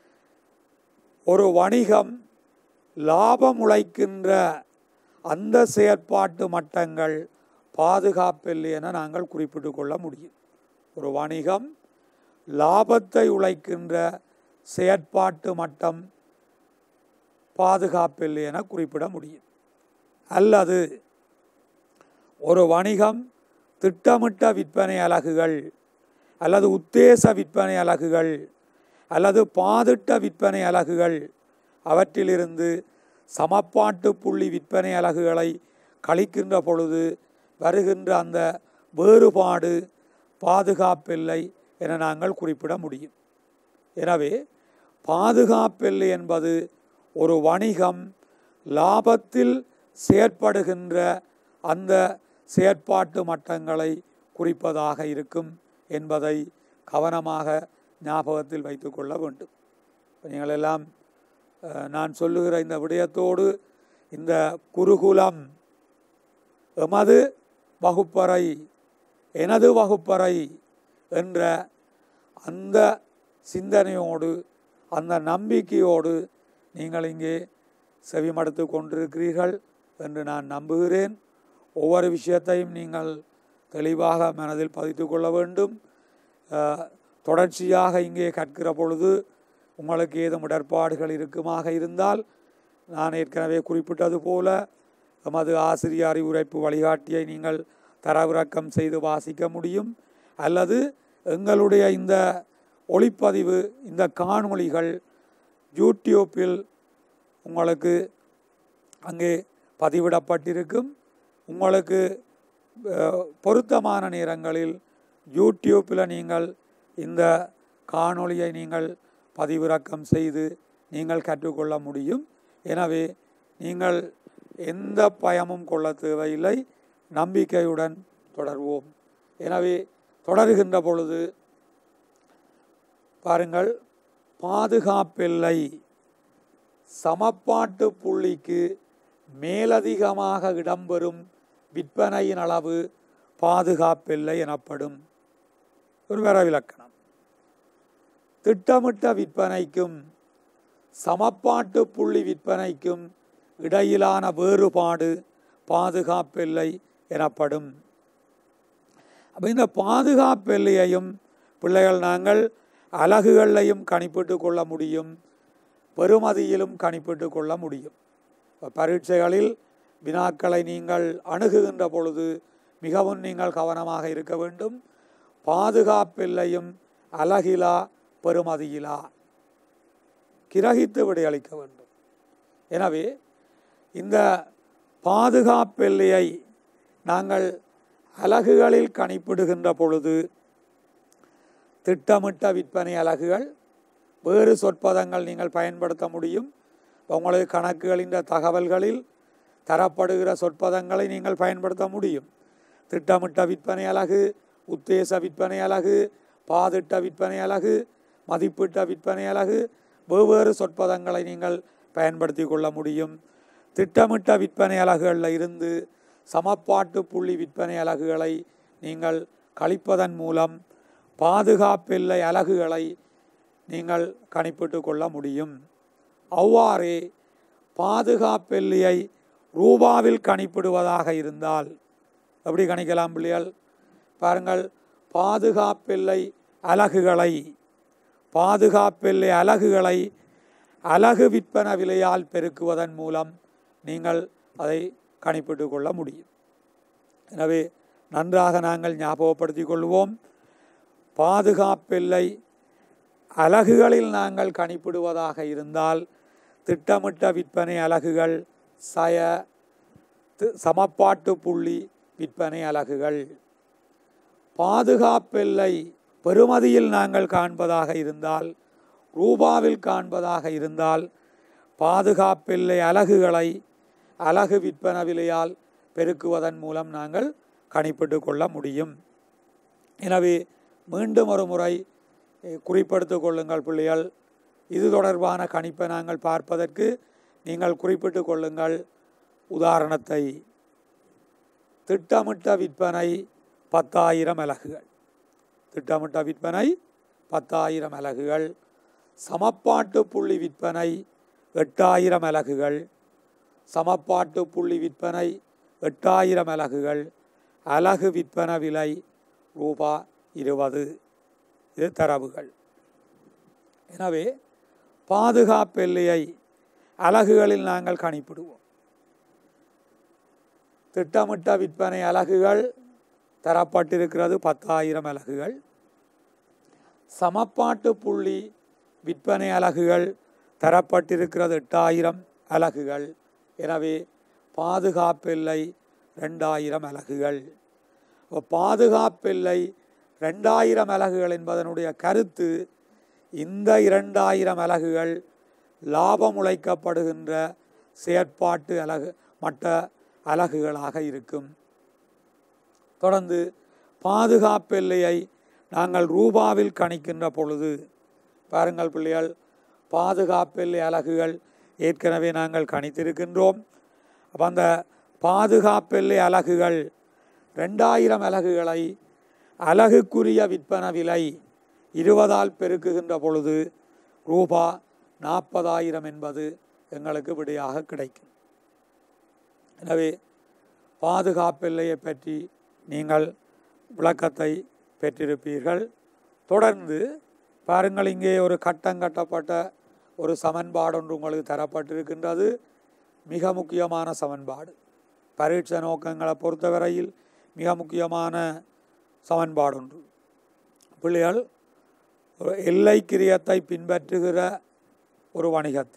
ஒரு வணிகம் லாபம் உழைக்கின்ற அந்த செயற்பாட்டு மட்டங்கள் பாதுகாப்பில்லை என நாங்கள் குறிப்பிட்டு கொள்ள முடியும் ஒரு வணிகம் லாபத்தை உழைக்கின்ற செயற்பாட்டு மட்டம் பாதுகாப்பில்லை என குறிப்பிட முடியும் அல்லது ஒரு வணிகம் திட்டமிட்ட விற்பனை அலகுகள் அல்லது உத்தேச விற்பனை அலகுகள் அல்லது பாதிட்ட விற்பனை அலகுகள் அவற்றிலிருந்து சமப்பாட்டு புள்ளி விற்பனை அலகுகளை கழிக்கின்ற பொழுது வருகின்ற அந்த வேறுபாடு பாதுகாப்பில்லை என நாங்கள் குறிப்பிட முடியும் எனவே பாதுகாப்பில்லை என்பது ஒரு வணிகம் லாபத்தில் செயற்படுகின்ற அந்த செயற்பாட்டு மட்டங்களை குறிப்பதாக இருக்கும் என்பதை கவனமாக ஞாபகத்தில் வைத்துக்கொள்ள வேண்டும் நீங்கள் எல்லாம் அஹ், நான் சொல்லுகிற இந்த விடயத்தோடு இந்த குருகுலம் எமது வகுப்பறை எனது வகுப்பறை என்ற அந்த சிந்தனையோடு அந்த நம்பிக்கையோடு நீங்கள் இங்கே செவிமடுத்து கொண்டிருக்கிறீர்கள் என்று நான் நம்புகிறேன் ஒவ்வொரு விஷயத்தையும் நீங்கள் தெளிவாக மனதில் பதித்து கொள்ள வேண்டும் அஹ், தொடர்ச்சியாக இங்கே கற்கிற பொழுது உங்களுக்கு ஏதும் இடர்பாடுகள் இருக்குமாக இருந்தால் நான் ஏற்கனவே குறிப்பிட்டது போல எமது ஆசிரியர் அறிவுரைப்பு வழிகாட்டியை நீங்கள் தரவிறக்கம் செய்து வாசிக்க முடியும் அல்லது எங்களுடைய இந்த ஒளிப்பதிவு இந்த காணொளிகள் யூடியூப்பில் உங்களுக்கு அங்கே பதிவிடப்பட்டிருக்கும் உங்களுக்கு அஹ், பொருத்தமான நேரங்களில் யூடியூப்பில் நீங்கள் இந்த காணொளியை நீங்கள் பதிவிறக்கம் செய்து நீங்கள் கற்றுக்கொள்ள முடியும் எனவே நீங்கள் எந்த பயமும் கொள்ள தேவையில்லை நம்பிக்கையுடன் தொடர்வோம் எனவே தொடருகின்ற பொழுது பாருங்கள் பாதுகாப்பில்லை சமப்பாட்டு புள்ளிக்கு மேலதிகமாக இடம்பெறும் விற்பனையின் அளவு பாதுகாப்பில்லை எனப்படும் ஒரு வரவிலக்கணம் திட்டமிட்ட விற்பனைக்கும் சமப்பாட்டு புள்ளி விற்பனைக்கும் இடையிலான வேறுபாடு பாதுகாப்பில்லை எனப்படும் அப்போ இந்த பாதுகாப்பெல்லையையும் பிள்ளைகள் நாங்கள் அலகுகளையும் கணிப்பிட்டு கொள்ள முடியும் பெறுமதியிலும் கணிப்பிட்டு கொள்ள முடியும் இப்ப பரீட்சைகளில் வினாக்களை நீங்கள் அணுகுகின்ற பொழுது மிகவும் நீங்கள் கவனமாக இருக்க வேண்டும் பாதுகாப்பில்லையும் அலகிலா பெறுமதியிலா கிரகித்து விடையளிக்க வேண்டும் எனவே இந்த பாதுகாப்பெல்லையை நாங்கள் அலகுகளில் கணிப்பிடுகின்ற பொழுது திட்டமிட்ட விற்பனை அலகுகள் வேறு சொற்பதங்கள் நீங்கள் பயன்படுத்த முடியும் உங்களது கணக்குகளின் தகவல்களில் தரப்படுகிற சொற்பதங்களை நீங்கள் பயன்படுத்த முடியும் திட்டமிட்ட விற்பனை அலகு உத்தேச விற்பனை அலகு பாதிட்ட விற்பனை அலகு மதிப்பிட்ட விற்பனை அலகு வெவ்வேறு சொற்பதங்களை நீங்கள் பயன்படுத்தி கொள்ள முடியும் திட்டமிட்ட விற்பனை அலகுகளில் இருந்து சமப்பாட்டு புள்ளி விற்பனை அலகுகளை நீங்கள் கழிப்பதன் மூலம் பாதுகாப்பில்லை அலகுகளை நீங்கள் கணிப்பிட்டு கொள்ள முடியும் அவ்வாறே பாதுகாப்பெல்லையை ரூபாவில் கணிப்பிடுவதாக இருந்தால் எப்படி கணிக்கலாம் பிள்ளைகள் பாருங்கள் பாதுகாப்பெல்லை அலகுகளை பாதுகாப்பெல்லை அலகுகளை அலகு விற்பன விலையால் பெருக்குவதன் மூலம் நீங்கள் அதை கணிப்பிட்டு கொள்ள முடியும் எனவே நன்றாக நாங்கள் ஞாபகப்படுத்திக் கொள்வோம் பாதுகாப்பெல்லை அலகுகளில் நாங்கள் கணிப்பிடுவதாக இருந்தால் திட்டமிட்ட விற்பனை அலகுகள் சய தி- சமப்பாட்டு புள்ளி விற்பனை அலகுகள் பாதுகாப்பெல்லை பெறுமதியில் நாங்கள் காண்பதாக இருந்தால் ரூபாவில் காண்பதாக இருந்தால் பாதுகாப்பெல்லை அலகுகளை அலகு விற்பன விலையால் பெருக்குவதன் மூலம் நாங்கள் கணிப்பிட்டு கொள்ள முடியும் எனவே மீண்டும் ஒரு முறை eh, குறிப்பெடுத்துக் கொள்ளுங்கள் பிள்ளைகள் இது தொடர்பான கணிப்பை நாங்கள் பார்ப்பதற்கு நீங்கள் குறிப்பிட்டு கொள்ளுங்கள் உதாரணத்தை திட்டமிட்ட விற்பனை பத்தாயிரம் அலகுகள் திட்டமிட்ட விற்பனை பத்தாயிரம் அலகுகள் சமப்பாட்டு புள்ளி விற்பனை எட்டாயிரம் அலகுகள் சமப்பாட்டு புள்ளி விற்பனை எட்டாயிரம் அலகுகள் அலகு விற்பன விலை ரூபா இருபது இது தரவுகள் எனவே பாதுகாப்பெல்லையை அலகுகளில் நாங்கள் கணிப்பிடுவோம் திட்டமிட்ட விற்பனை அலகுகள் தரப்பட்டிருக்கிறது பத்தாயிரம் அலகுகள் சமப்பாட்டு புள்ளி விற்பனை அலகுகள் தரப்பட்டிருக்கிறது எட்டாயிரம் அலகுகள் எனவே பாதுகாப்பெல்லை ரெண்டாயிரம் அலகுகள் அப்ப பாதுகாப்பெல்லை ரெண்டாயிரம் அலகுகள் என்பதனுடைய கருத்து இந்த இரண்டாயிரம் அலகுகள் லாபம் உழைக்கப்படுகின்ற செயற்பாட்டு அலகு மட்ட அலகுகளாக இருக்கும் தொடர்ந்து பாதுகாப்பெல்லையை நாங்கள் ரூபாவில் கணிக்கின்ற பொழுது பாருங்கள் பிள்ளைகள் பாதுகாப்பெல்லை அலகுகள் ஏற்கனவே நாங்கள் கணித்திருக்கின்றோம் அப்போ அந்த பாதுகாப்பெல்லை அலகுகள் ரெண்டாயிரம் அலகுகளை அலகுக்குரிய விற்பன விலை இருபதால் பெருக்குகின்ற பொழுது ரூபா நாற்பதாயிரம் என்பது எங்களுக்கு விடையாக கிடைக்கும் எனவே பாதுகாப்பில்லையை பற்றி நீங்கள் விளக்கத்தை பெற்றிருப்பீர்கள் தொடர்ந்து பாருங்கள் இங்கே ஒரு கட்டம் கட்டப்பட்ட ஒரு சமன்பாடு ஒன்று உங்களுக்கு தரப்பட்டிருக்கின்றது மிக முக்கியமான சமன்பாடு பரீட்சை நோக்கங்களை பொறுத்தவரையில் மிக முக்கியமான சமன்பாடு ஒன்று பிள்ளைகள் ஒரு எல்லை கிரியத்தை பின்பற்றுகிற ஒரு வணிகத்தில்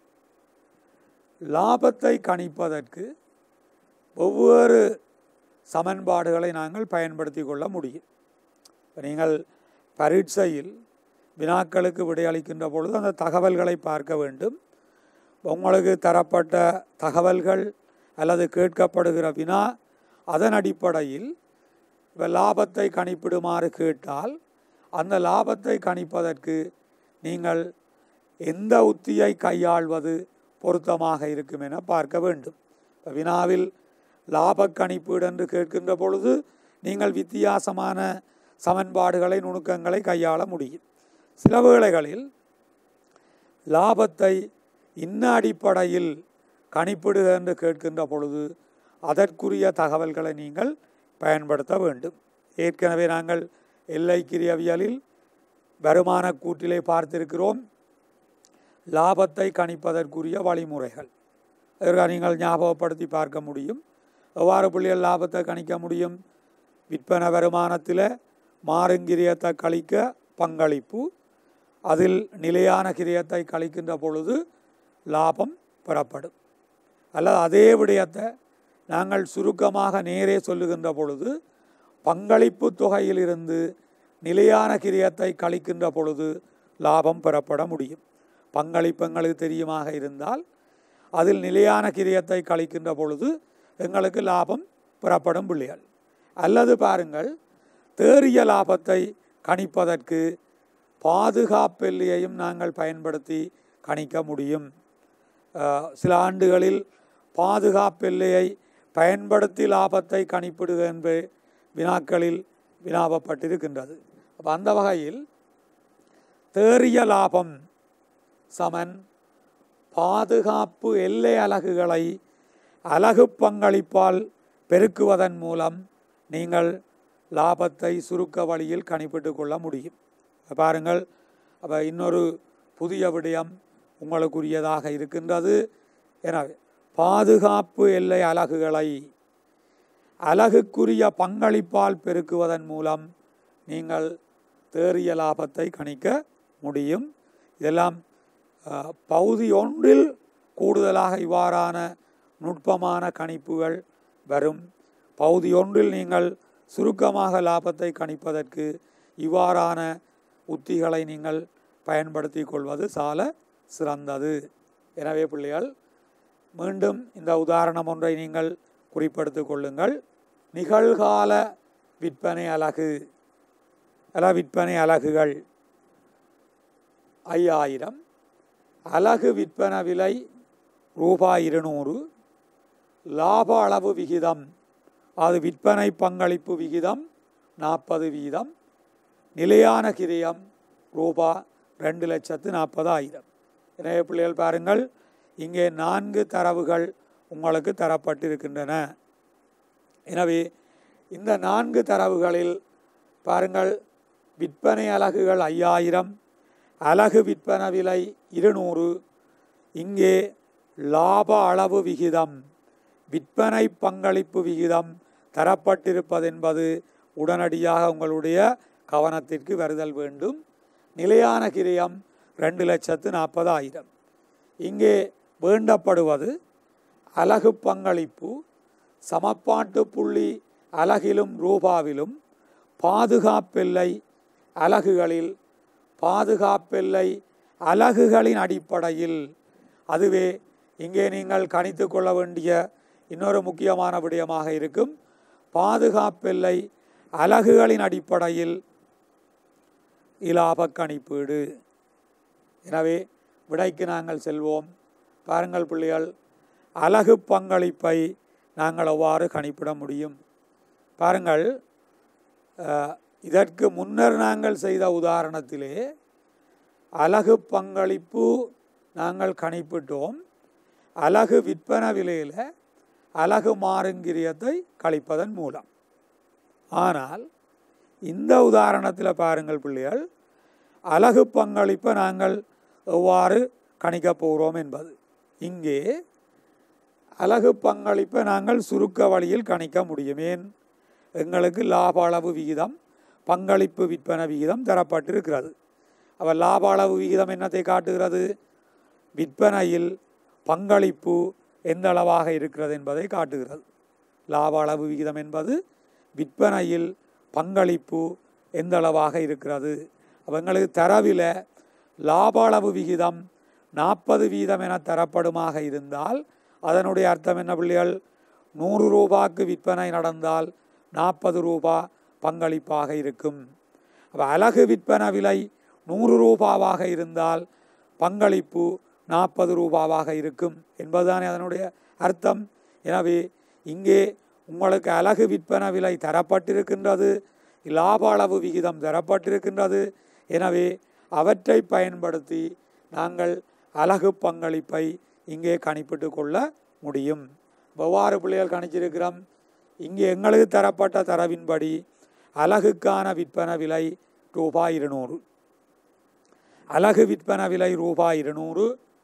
லாபத்தை கணிப்பதற்கு ஒவ்வொரு சமன்பாடுகளை நாங்கள் பயன்படுத்தி கொள்ள முடியும் இப்ப நீங்கள் பரீட்சையில் வினாக்களுக்கு விடையளிக்கின்ற பொழுது அந்த தகவல்களை பார்க்க வேண்டும் உங்களுக்கு தரப்பட்ட தகவல்கள் அல்லது கேட்கப்படுகிற வினா அதன் அடிப்படையில் இப்போ லாபத்தை கணிப்பிடுமாறு கேட்டால் அந்த லாபத்தை கணிப்பதற்கு நீங்கள் எந்த உத்தியை கையாள்வது பொருத்தமாக இருக்கும் என பார்க்க வேண்டும் இப்ப வினாவில் லாப கணிப்பீடு என்று கேட்கின்ற பொழுது நீங்கள் வித்தியாசமான சமன்பாடுகளை நுணுக்கங்களை கையாள முடியும் சில வேளைகளில் லாபத்தை இன்ன அடிப்படையில் கணிப்பிடுக என்று கேட்கின்ற பொழுது அதற்குரிய தகவல்களை நீங்கள் பயன்படுத்த வேண்டும் ஏற்கனவே நாங்கள் எல்லை கிரியவியலில் வருமான கூற்றிலே பார்த்திருக்கிறோம் லாபத்தை கணிப்பதற்குரிய வழிமுறைகள் அதற்கு நீங்கள் ஞாபகப்படுத்தி பார்க்க முடியும் எவ்வாறு புள்ளிகள் லாபத்தை கணிக்க முடியும் விற்பனை வருமானத்தில் மாறுங்கிரியத்தை கழிக்க பங்களிப்பு அதில் நிலையான கிரியத்தை கழிக்கின்ற பொழுது லாபம் பெறப்படும் அல்லது அதே விடயத்தை நாங்கள் சுருக்கமாக நேரே சொல்லுகின்ற பொழுது பங்களிப்பு தொகையிலிருந்து நிலையான கிரியத்தை கழிக்கின்ற பொழுது லாபம் பெறப்பட முடியும் பங்களிப்பு எங்களுக்கு தெரியுமாக இருந்தால் அதில் நிலையான கிரியத்தை கழிக்கின்ற பொழுது எங்களுக்கு லாபம் பெறப்படும் பிள்ளைகள் அல்லது பாருங்கள் தேறிய லாபத்தை கணிப்பதற்கு பாதுகாப்பெல்லையையும் நாங்கள் பயன்படுத்தி கணிக்க முடியும் அஹ், சில ஆண்டுகளில் பாதுகாப்பெல்லையை பயன்படுத்தி லாபத்தை கணிப்பிடுக என்பது வினாக்களில் வினாவப்பட்டிருக்கின்றது அப்ப அந்த வகையில் தேறிய லாபம் சமன் பாதுகாப்பு எல்லை அலகுகளை அலகு பங்களிப்பால் பெருக்குவதன் மூலம் நீங்கள் லாபத்தை சுருக்க வழியில் கணிப்பிட்டு கொள்ள முடியும் பாருங்கள் அப்போ இன்னொரு புதிய விடயம் உங்களுக்குரியதாக இருக்கின்றது எனவே பாதுகாப்பு எல்லை அலகுகளை அலகுக்குரிய பங்களிப்பால் பெருக்குவதன் மூலம் நீங்கள் தேறிய லாபத்தை கணிக்க முடியும் இதெல்லாம் அஹ், பகுதி ஒன்றில் கூடுதலாக இவ்வாறான நுட்பமான கணிப்புகள் வரும் பகுதி ஒன்றில் நீங்கள் சுருக்கமாக லாபத்தை கணிப்பதற்கு இவ்வாறான உத்திகளை நீங்கள் பயன்படுத்தி கொள்வது சால சிறந்தது எனவே பிள்ளைகள் மீண்டும் இந்த உதாரணம் ஒன்றை நீங்கள் குறிப்பெடுத்துக் கொள்ளுங்கள் நிகழ்கால விற்பனை அலகு அல்ல விற்பனை அலகுகள் ஐயாயிரம் அலகு விற்பனை விலை ரூபாய் இருநூறு லாப அளவு விகிதம் அது விற்பனை பங்களிப்பு விகிதம் நாற்பது வீதம் நிலையான கிரியம் ரூபா ரெண்டு லட்சத்து நாற்பதாயிரம் எனவே பிள்ளைகள் பாருங்கள் இங்கே நான்கு தரவுகள் உங்களுக்கு தரப்பட்டிருக்கின்றன எனவே இந்த நான்கு தரவுகளில் பாருங்கள் விற்பனை அலகுகள் ஐயாயிரம் அலகு விற்பனை விலை இருநூறு இங்கே லாப அளவு விகிதம் விற்பனை பங்களிப்பு விகிதம் தரப்பட்டிருப்பதென்பது உடனடியாக உங்களுடைய கவனத்திற்கு வருதல் வேண்டும் நிலையான கிரியம் ரெண்டு லட்சத்து நாற்பதாயிரம் இங்கே வேண்டப்படுவது அலகு பங்களிப்பு சமப்பாட்டு புள்ளி அலகிலும் ரூபாவிலும் பாதுகாப்பெல்லை அலகுகளில் பாதுகாப்பெல்லை அலகுகளின் அடிப்படையில் அதுவே இங்கே நீங்கள் கணித்து கொள்ள வேண்டிய இன்னொரு முக்கியமான விடயமாக இருக்கும் பாதுகாப்பெல்லை அலகுகளின் அடிப்படையில் இலாப கணிப்பீடு எனவே விடைக்கு நாங்கள் செல்வோம் பாருங்கள் பிள்ளைகள் அலகு பங்களிப்பை நாங்கள் எவ்வாறு கணிப்பிட முடியும் பாருங்கள் அஹ், இதற்கு முன்னர் நாங்கள் செய்த உதாரணத்திலே அலகு பங்களிப்பு நாங்கள் கணிப்பிட்டோம் அலகு விற்பனை விலையில் அலகு மாறுங்கிரியத்தை கழிப்பதன் மூலம் ஆனால் இந்த உதாரணத்தில் பாருங்கள் பிள்ளைகள் அலகு பங்களிப்பை நாங்கள் எவ்வாறு கணிக்கப் போகிறோம் என்பது இங்கே அலகு பங்களிப்பை நாங்கள் சுருக்க வழியில் கணிக்க முடியும் ஏன் எங்களுக்கு லாப அளவு விகிதம் பங்களிப்பு விற்பனை விகிதம் தரப்பட்டிருக்கிறது அப்ப லாப அளவு விகிதம் என்னத்தை காட்டுகிறது விற்பனையில் பங்களிப்பு எந்த அளவாக இருக்கிறது என்பதை காட்டுகிறது லாப அளவு விகிதம் என்பது விற்பனையில் பங்களிப்பு எந்த அளவாக இருக்கிறது அப்ப எங்களுக்கு தரவில லாப அளவு விகிதம் நாற்பது வீதம் என தரப்படுமாக இருந்தால் அதனுடைய அர்த்தம் என்ன பிள்ளைகள் நூறு ரூபாய்க்கு விற்பனை நடந்தால் நாற்பது ரூபா பங்களிப்பாக இருக்கும் அப்போ அலகு விற்பனை விலை நூறு ரூபாவாக இருந்தால் பங்களிப்பு நாற்பது ரூபாவாக இருக்கும் என்பதுதானே அதனுடைய அர்த்தம் எனவே இங்கே உங்களுக்கு அலகு விற்பனை விலை தரப்பட்டிருக்கின்றது லாப அளவு விகிதம் தரப்பட்டிருக்கின்றது எனவே அவற்றை பயன்படுத்தி நாங்கள் அலகு பங்களிப்பை இங்கே கணிப்பிட்டு கொள்ள முடியும் வெவ்வாறு பிள்ளைகள் கணிச்சிருக்கிறோம் இங்கே எங்களுக்கு தரப்பட்ட தரவின்படி அலகுக்கான விற்பனை விலை ரூபாய் இருநூறு அலகு விற்பனை விலை ரூபாய் இருநூறு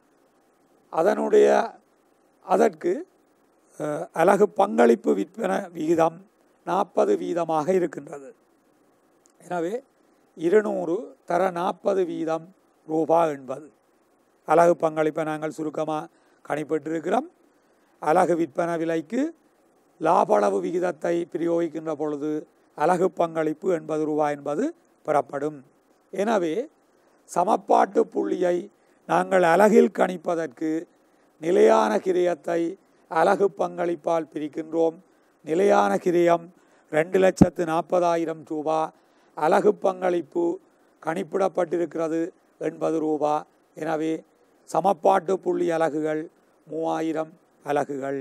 அதனுடைய அதற்கு அஹ், அலகு பங்களிப்பு விற்பனை விகிதம் நாற்பது வீதமாக இருக்கின்றது எனவே இருநூறு தர நாற்பது வீதம் ரூபாய் எண்பது அலகு பங்களிப்பை நாங்கள் சுருக்கமாக கணிப்பிட்டிருக்கிறோம் அலகு விற்பனை விலைக்கு லாபளவு விகிதத்தை பிரயோகிக்கின்ற பொழுது அலகு பங்களிப்பு எண்பது ரூபாய் என்பது பெறப்படும் எனவே சமப்பாட்டு புள்ளியை நாங்கள் அலகில் கணிப்பதற்கு நிலையான கிரயத்தை அலகு பங்களிப்பால் பிரிக்கின்றோம் நிலையான கிரயம் ரெண்டு லட்சத்து நாற்பதாயிரம் ரூபா அலகு பங்களிப்பு கணிப்பிடப்பட்டிருக்கிறது எண்பது ரூபா எனவே சமப்பாட்டு புள்ளி அலகுகள் மூவாயிரம் அலகுகள்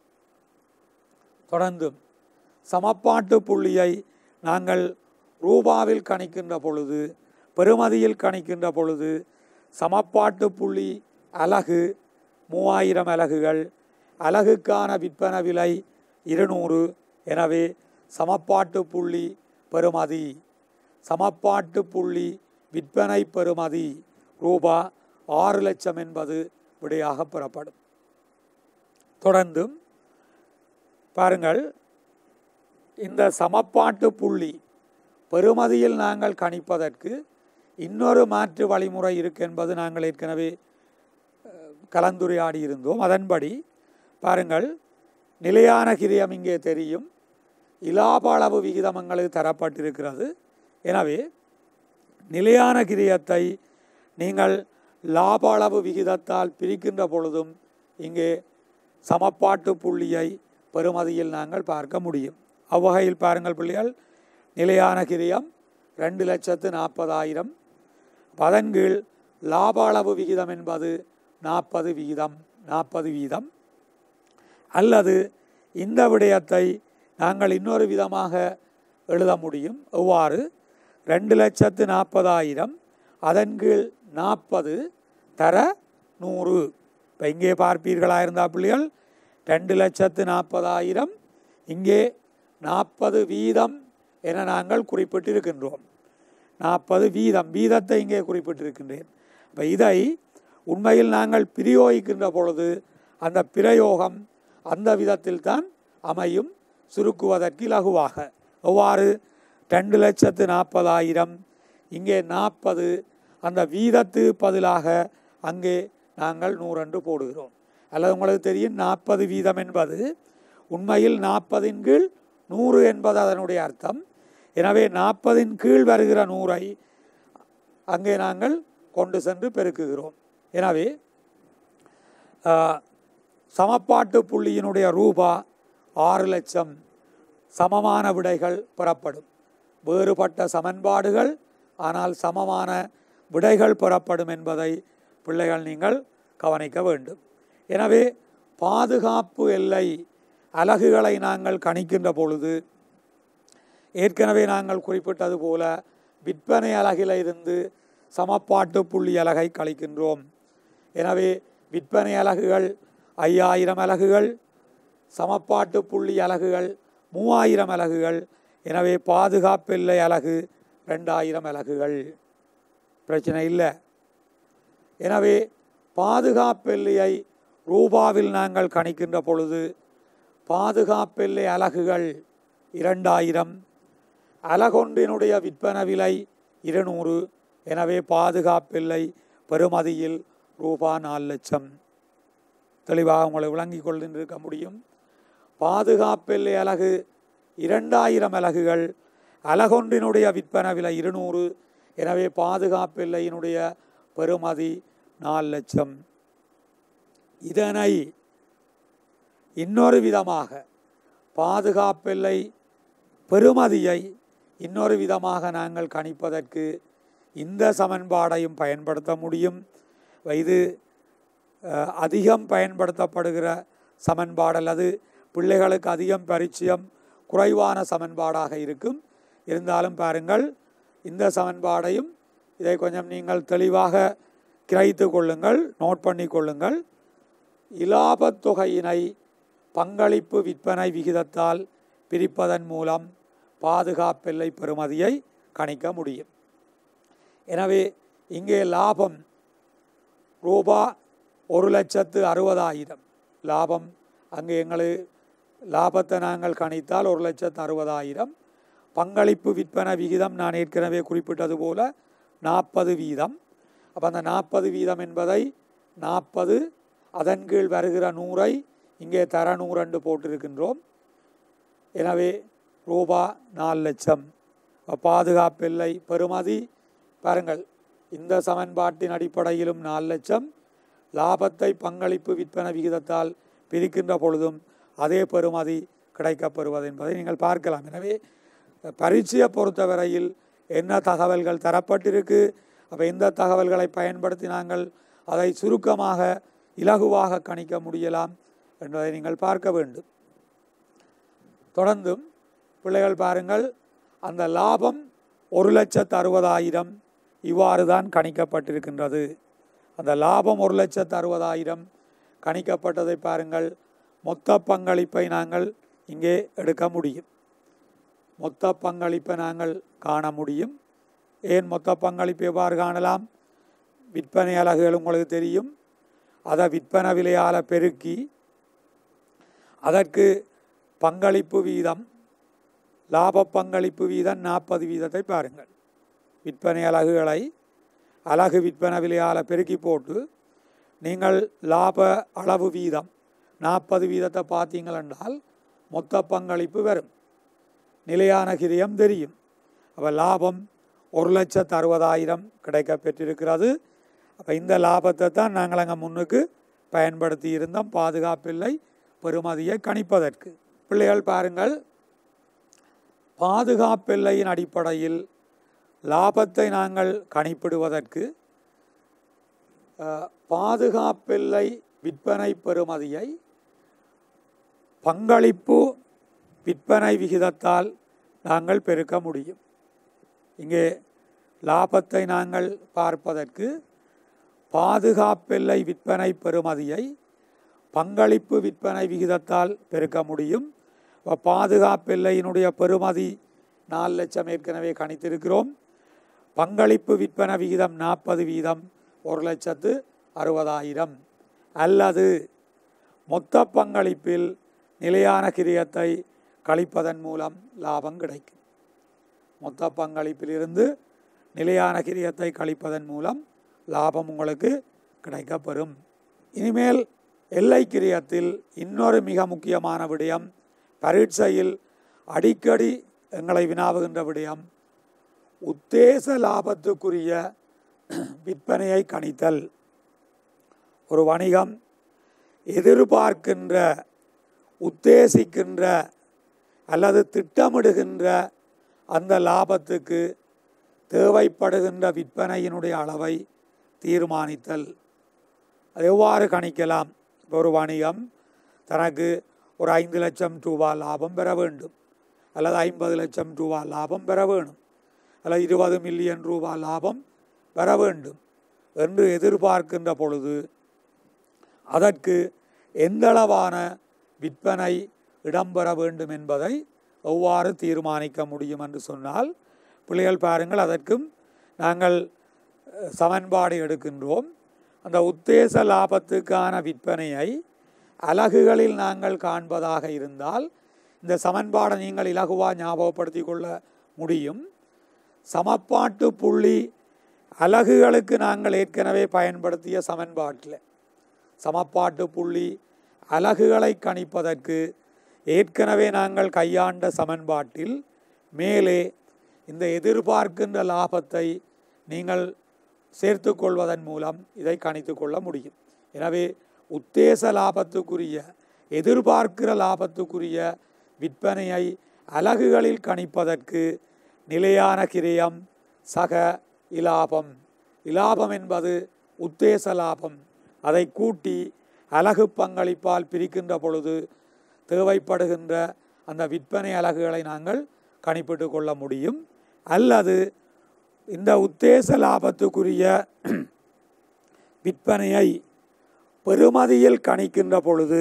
தொடர்ந்தும் சமப்பாட்டு புள்ளியை நாங்கள் ரூபாவில் கணிக்கின்ற பொழுது பெறுமதியில் கணிக்கின்ற பொழுது சமப்பாட்டு புள்ளி அலகு மூவாயிரம் அலகுகள் அலகுக்கான விற்பனை விலை இருநூறு எனவே சமப்பாட்டு புள்ளி பெறுமதி சமப்பாட்டு புள்ளி விற்பனை பெறுமதி ரூபா ஆறு லட்சம் என்பது விடையாக பெறப்படும் தொடர்ந்தும் பாருங்கள் இந்த சமப்பாட்டு புள்ளி பெறுமதியில் நாங்கள் கணிப்பதற்கு இன்னொரு மாற்று வழிமுறை இருக்கு என்பது நாங்கள் ஏற்கனவே அஹ், கலந்துரையாடி இருந்தோம் அதன்படி பாருங்கள் நிலையான கிரியம் இங்கே தெரியும் இலாப அளவு விகிதம் எங்களுக்கு தரப்பட்டிருக்கிறது எனவே நிலையான கிரியத்தை நீங்கள் லாப அளவு விகிதத்தால் பிரிக்கின்ற பொழுதும் இங்கே சமப்பாட்டு புள்ளியை பெறுமதியில் நாங்கள் பார்க்க முடியும் அவ்வகையில் பாருங்கள் பிள்ளைகள் நிலையான கிரியம் ரெண்டு லட்சத்து நாற்பதாயிரம் அதன் கீழ் லாப அளவு விகிதம் என்பது நாற்பது வீதம் நாற்பது வீதம் அல்லது இந்த விடயத்தை நாங்கள் இன்னொரு விதமாக எழுத முடியும் எவ்வாறு ரெண்டு லட்சத்து நாற்பதாயிரம் அதன் கீழ் நாற்பது தர நூறு இப்போ இங்கே பார்ப்பீர்களா இருந்தா பிள்ளைகள் ரெண்டு லட்சத்து நாற்பதாயிரம் இங்கே நாற்பது வீதம் என நாங்கள் குறிப்பிட்டிருக்கின்றோம் நாற்பது வீதம் வீதத்தை இங்கே குறிப்பிட்டிருக்கின்றேன் இப்போ இதை உண்மையில் நாங்கள் பிரயோகிக்கின்ற பொழுது அந்த பிரயோகம் அந்த விதத்தில் தான் அமையும் சுருக்குவதற்கு இலகுவாக எவ்வாறு ரெண்டு லட்சத்து நாற்பதாயிரம் இங்கே நாற்பது அந்த வீதத்து பதிலாக அங்கே நாங்கள் நூறென்று போடுகிறோம் அல்லது உங்களுக்கு தெரியும் நாற்பது வீதம் என்பது உண்மையில் நாற்பதின் கீழ் நூறு என்பது அதனுடைய அர்த்தம் எனவே நாற்பதின் கீழ் வருகிற நூறை அங்கே நாங்கள் கொண்டு சென்று பெருக்குகிறோம் எனவே ஆஹ், சமப்பாட்டு புள்ளியினுடைய ரூபா ஆறு லட்சம் சமமான விடைகள் பெறப்படும் வேறுபட்ட சமன்பாடுகள் ஆனால் சமமான விடைகள் பெறப்படும் என்பதை பிள்ளைகள் நீங்கள் கவனிக்க வேண்டும் எனவே பாதுகாப்பு எல்லை அலகுகளை நாங்கள் கணிக்கின்ற பொழுது ஏற்கனவே நாங்கள் குறிப்பிட்டது போல விற்பனை அலகில் இருந்து சமப்பாட்டு புள்ளி அலகை கழிக்கின்றோம் எனவே விற்பனை அலகுகள் ஐயாயிரம் அலகுகள் சமப்பாட்டு புள்ளி அலகுகள் மூவாயிரம் அலகுகள் எனவே பாதுகாப்பில்லை அலகு ரெண்டாயிரம் அலகுகள் பிரச்சனை இல்லை எனவே பாதுகாப்பெல்லையை ரூபாவில் நாங்கள் கணிக்கின்ற பொழுது பாதுகாப்பெல்லை அலகுகள் இரண்டாயிரம் அலகொன்றினுடைய விற்பனை விலை இருநூறு எனவே பாதுகாப்பெல்லை பெறுமதியில் ரூபா நாலு லட்சம் தெளிவாக உங்களை விளங்கிக் கொண்டிருக்க முடியும் பாதுகாப்பெல்லை அலகு இரண்டாயிரம் அலகுகள் அலகொன்றினுடைய விற்பனை விலை இருநூறு எனவே பாதுகாப்பெல்லையினுடைய பெறுமதி நாலு லட்சம் இதனை இன்னொரு விதமாக பாதுகாப்பெல்லை பெறுமதியை இன்னொரு விதமாக நாங்கள் கணிப்பதற்கு இந்த சமன்பாடையும் பயன்படுத்த முடியும் இது அஹ், அதிகம் பயன்படுத்தப்படுகிற சமன்பாடு அல்லது பிள்ளைகளுக்கு அதிகம் பரிச்சயம் குறைவான சமன்பாடாக இருக்கும் இருந்தாலும் பாருங்கள் இந்த சமன்பாடையும் இதை கொஞ்சம் நீங்கள் தெளிவாக கிரகித்து கொள்ளுங்கள் நோட் பண்ணி கொள்ளுங்கள் இலாபத் தொகையினை பங்களிப்பு விற்பனை விகிதத்தால் பிரிப்பதன் மூலம் பாதுகாப்பெல்லை பெறுமதியை கணிக்க முடியும் எனவே இங்கே லாபம் ரூபா ஒரு லட்சத்து அறுபதாயிரம் லாபம் அங்கே எங்களுக்கு லாபத்தை நாங்கள் கணித்தால் ஒரு லட்சத்து அறுபதாயிரம் பங்களிப்பு விற்பனை விகிதம் நான் ஏற்கனவே குறிப்பிட்டது போல நாற்பது வீதம் அப்போ அந்த நாற்பது வீதம் என்பதை நாற்பது அதன் கீழ் வருகிற நூறை இங்கே தர நூறண்டு போட்டிருக்கின்றோம் எனவே ரூபா நாலு லட்சம் பாதுகாப்பில்லை பெறுமதி பாருங்கள் இந்த சமன்பாட்டின் அடிப்படையிலும் நாலு லட்சம் லாபத்தை பங்களிப்பு விற்பனை விகிதத்தால் பிரிக்கின்ற பொழுதும் அதே பெறுமதி கிடைக்கப்பெறுவது என்பதை நீங்கள் பார்க்கலாம் எனவே பரீட்சையை பொறுத்தவரையில் என்ன தகவல்கள் தரப்பட்டிருக்கு அப்போ எந்த தகவல்களை பயன்படுத்தி நாங்கள் அதை சுருக்கமாக இலகுவாக கணிக்க முடியலாம் என்பதை நீங்கள் பார்க்க வேண்டும் தொடர்ந்தும் பிள்ளைகள் பாருங்கள் அந்த லாபம் ஒரு லட்சத்து அறுபதாயிரம் இவ்வாறு தான் கணிக்கப்பட்டிருக்கின்றது அந்த லாபம் ஒரு லட்சத்து அறுபதாயிரம் கணிக்கப்பட்டதை பாருங்கள் மொத்த பங்களிப்பை நாங்கள் இங்கே எடுக்க முடியும் மொத்த பங்களிப்பை நாங்கள் காண முடியும் ஏன் மொத்த பங்களிப்பு எவ்வாறு காணலாம் விற்பனை அலகுகள் உங்களுக்கு தெரியும் அதை விற்பனை விலையால் பெருக்கி அதற்கு பங்களிப்பு வீதம் லாப பங்களிப்பு வீதம் நாற்பது வீதத்தை பாருங்கள் விற்பனை அலகுகளை அலகு விற்பனை விலையால் பெருக்கி போட்டு நீங்கள் லாப அளவு வீதம் நாற்பது வீதத்தை பார்த்தீங்கள் என்றால் மொத்த பங்களிப்பு வரும் நிலையான கிரியம் தெரியும் அப்போ லாபம் ஒரு லட்சத்து அறுபதாயிரம் கிடைக்க பெற்றிருக்கிறது அப்போ இந்த லாபத்தை தான் நாங்கள் அங்கே முன்னுக்கு பயன்படுத்தி இருந்தோம் பாதுகாப்பில்லை பெறுமதியை கணிப்பதற்கு பிள்ளைகள் பாருங்கள் பாதுகாப்பில்லையின் அடிப்படையில் லாபத்தை நாங்கள் கணிப்பிடுவதற்கு அஹ், பாதுகாப்பில்லை விற்பனை பெறுமதியை பங்களிப்பு விற்பனை விகிதத்தால் நாங்கள் பெருக்க முடியும் இங்கே லாபத்தை நாங்கள் பார்ப்பதற்கு பாதுகாப்பில்லை விற்பனை பெறுமதியை பங்களிப்பு விற்பனை விகிதத்தால் பெருக்க முடியும் அப்ப பாதுகாப்பில்லையினுடைய பெறுமதி நாலு லட்சம் ஏற்கனவே கணித்திருக்கிறோம் பங்களிப்பு விற்பனை விகிதம் நாற்பது வீதம் ஒரு லட்சத்து அறுபதாயிரம் அல்லது மொத்த பங்களிப்பில் நிலையான கிரியத்தை கழிப்பதன் மூலம் லாபம் கிடைக்கும் மொத்த பங்களிப்பிலிருந்து நிலையான கிரியத்தை கழிப்பதன் மூலம் லாபம் உங்களுக்கு கிடைக்கப்பெறும் இனிமேல் எல்லை கிரியத்தில் இன்னொரு மிக முக்கியமான விடயம் பரீட்சையில் அடிக்கடி எங்களை வினாவுகின்ற விடயம் உத்தேச லாபத்துக்குரிய விற்பனையை கணித்தல் ஒரு வணிகம் எதிர்பார்க்கின்ற உத்தேசிக்கின்ற அல்லது திட்டமிடுகின்ற அந்த லாபத்துக்கு தேவைப்படுகின்ற விற்பனையினுடைய அளவை தீர்மானித்தல் அது எவ்வாறு கணிக்கலாம் இப்போ ஒரு வணிகம் தனக்கு ஒரு ஐந்து லட்சம் ரூபா லாபம் பெற வேண்டும் அல்லது ஐம்பது லட்சம் ரூபா லாபம் பெற வேணும் அல்லது இருபது மில்லியன் ரூபா லாபம் பெற வேண்டும் என்று எதிர்பார்க்கின்ற பொழுது அதற்கு எந்தளவான விற்பனை இடம்பெற வேண்டும் என்பதை எவ்வாறு தீர்மானிக்க முடியும் என்று சொன்னால் பிள்ளைகள் பாருங்கள் அதற்கும் நாங்கள் அஹ், சமன்பாடு எடுக்கின்றோம் அந்த உத்தேச லாபத்துக்கான விற்பனையை அலகுகளில் நாங்கள் காண்பதாக இருந்தால் இந்த சமன்பாடை நீங்கள் இலகுவாக ஞாபகப்படுத்தி கொள்ள முடியும் சமப்பாட்டு புள்ளி அலகுகளுக்கு நாங்கள் ஏற்கனவே பயன்படுத்திய சமன்பாட்டில் சமப்பாட்டு புள்ளி அலகுகளை கணிப்பதற்கு ஏற்கனவே நாங்கள் கையாண்ட சமன்பாட்டில் மேலே இந்த எதிர்பார்க்கின்ற லாபத்தை நீங்கள் சேர்த்து கொள்வதன் மூலம் இதை கணித்து கொள்ள முடியும் எனவே உத்தேச லாபத்துக்குரிய எதிர்பார்க்கிற லாபத்துக்குரிய விற்பனையை அலகுகளில் கணிப்பதற்கு நிலையான கிரயம் சக இலாபம் இலாபம் என்பது உத்தேச லாபம் அதை கூட்டி அலகு பங்களிப்பால் பிரிக்கின்ற பொழுது தேவைப்படுகின்ற அந்த விற்பனை அலகுகளை நாங்கள் கணிப்பிட்டு கொள்ள முடியும் அல்லது இந்த உத்தேச லாபத்துக்குரிய விற்பனையை பெறுமதியில் கணிக்கின்ற பொழுது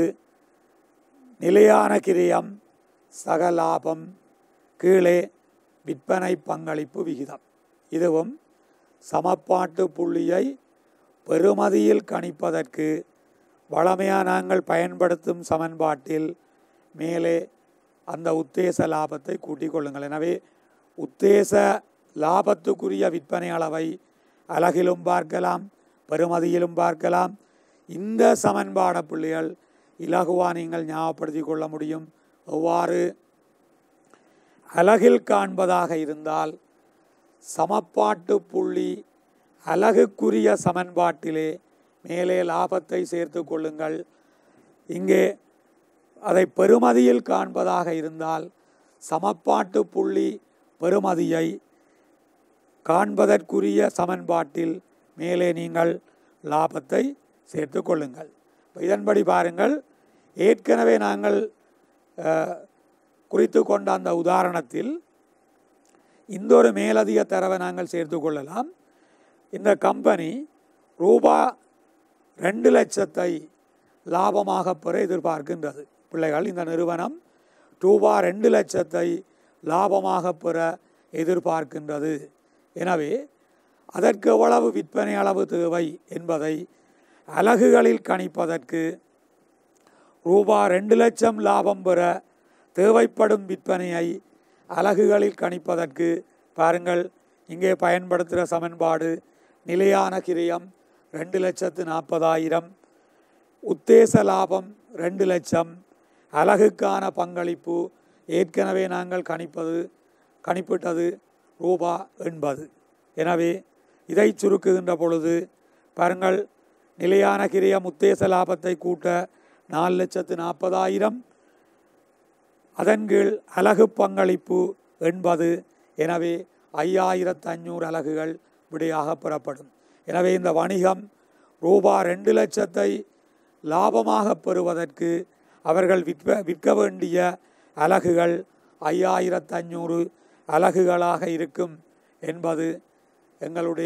நிலையான கிரியம் சகலாபம் கீழே விற்பனை பங்களிப்பு விகிதம் இதுவும் சமப்பாட்டு புள்ளியை பெறுமதியில் கணிப்பதற்கு வளமையாக நாங்கள் பயன்படுத்தும் சமன்பாட்டில் மேலே அந்த உத்தேச லாபத்தை கூட்டிக் கொள்ளுங்கள் எனவே உத்தேச லாபத்துக்குரிய விற்பனை அளவை அலகிலும் பார்க்கலாம் பெறுமதியிலும் பார்க்கலாம் இந்த சமன்பாட புள்ளிகள் இலகுவா நீங்கள் ஞாபகப்படுத்தி கொள்ள முடியும் எவ்வாறு அலகில் காண்பதாக இருந்தால் சமப்பாட்டு புள்ளி அலகுக்குரிய சமன்பாட்டிலே மேலே லாபத்தை சேர்த்து கொள்ளுங்கள் இங்கே அதை பெறுமதியில் காண்பதாக இருந்தால் சமப்பாட்டு புள்ளி பெறுமதியை காண்பதற்குரிய சமன்பாட்டில் மேலே நீங்கள் லாபத்தை சேர்த்து கொள்ளுங்கள் இதன்படி பாருங்கள் ஏற்கனவே நாங்கள் குறித்து கொண்ட அந்த உதாரணத்தில் இந்த ஒரு மேலதிக தரவை நாங்கள் சேர்த்து கொள்ளலாம் இந்த கம்பெனி ரூபா ரெண்டு லட்சத்தை லாபமாக பெற எதிர்பார்க்கின்றது பிள்ளைகள் இந்த நிறுவனம் ரூபா ரெண்டு லட்சத்தை லாபமாக பெற எதிர்பார்க்கின்றது எனவே அதற்கு எவ்வளவு விற்பனை அளவு தேவை என்பதை அலகுகளில் கணிப்பதற்கு ரூபா ரெண்டு லட்சம் லாபம் பெற தேவைப்படும் விற்பனையை அலகுகளில் கணிப்பதற்கு பாருங்கள் இங்கே பயன்படுத்துகிற சமன்பாடு நிலையான கிரியம் ரெண்டு லட்சத்து நாற்பதாயிரம் உத்தேச லாபம் ரெண்டு லட்சம் அலகுக்கான பங்களிப்பு ஏற்கனவே நாங்கள் கணிப்பது கணிப்பிட்டது ரூபா எண்பது எனவே இதை சுருக்குகின்ற பொழுது பாருங்கள் நிலையான கிரியம் உத்தேச லாபத்தை கூட்ட நாலு லட்சத்து நாற்பதாயிரம் அதன் கீழ் அலகு பங்களிப்பு எண்பது எனவே ஐயாயிரத்து அஞ்சூறு அலகுகள் விடையாக பெறப்படும் எனவே இந்த வணிகம் ரூபா ரெண்டு லட்சத்தை லாபமாக பெறுவதற்கு அவர்கள் விற்க விற்க வேண்டிய அலகுகள் ஐயாயிரத்து அஞ்சூறு அலகுகளாக இருக்கும் என்பது எங்களுடைய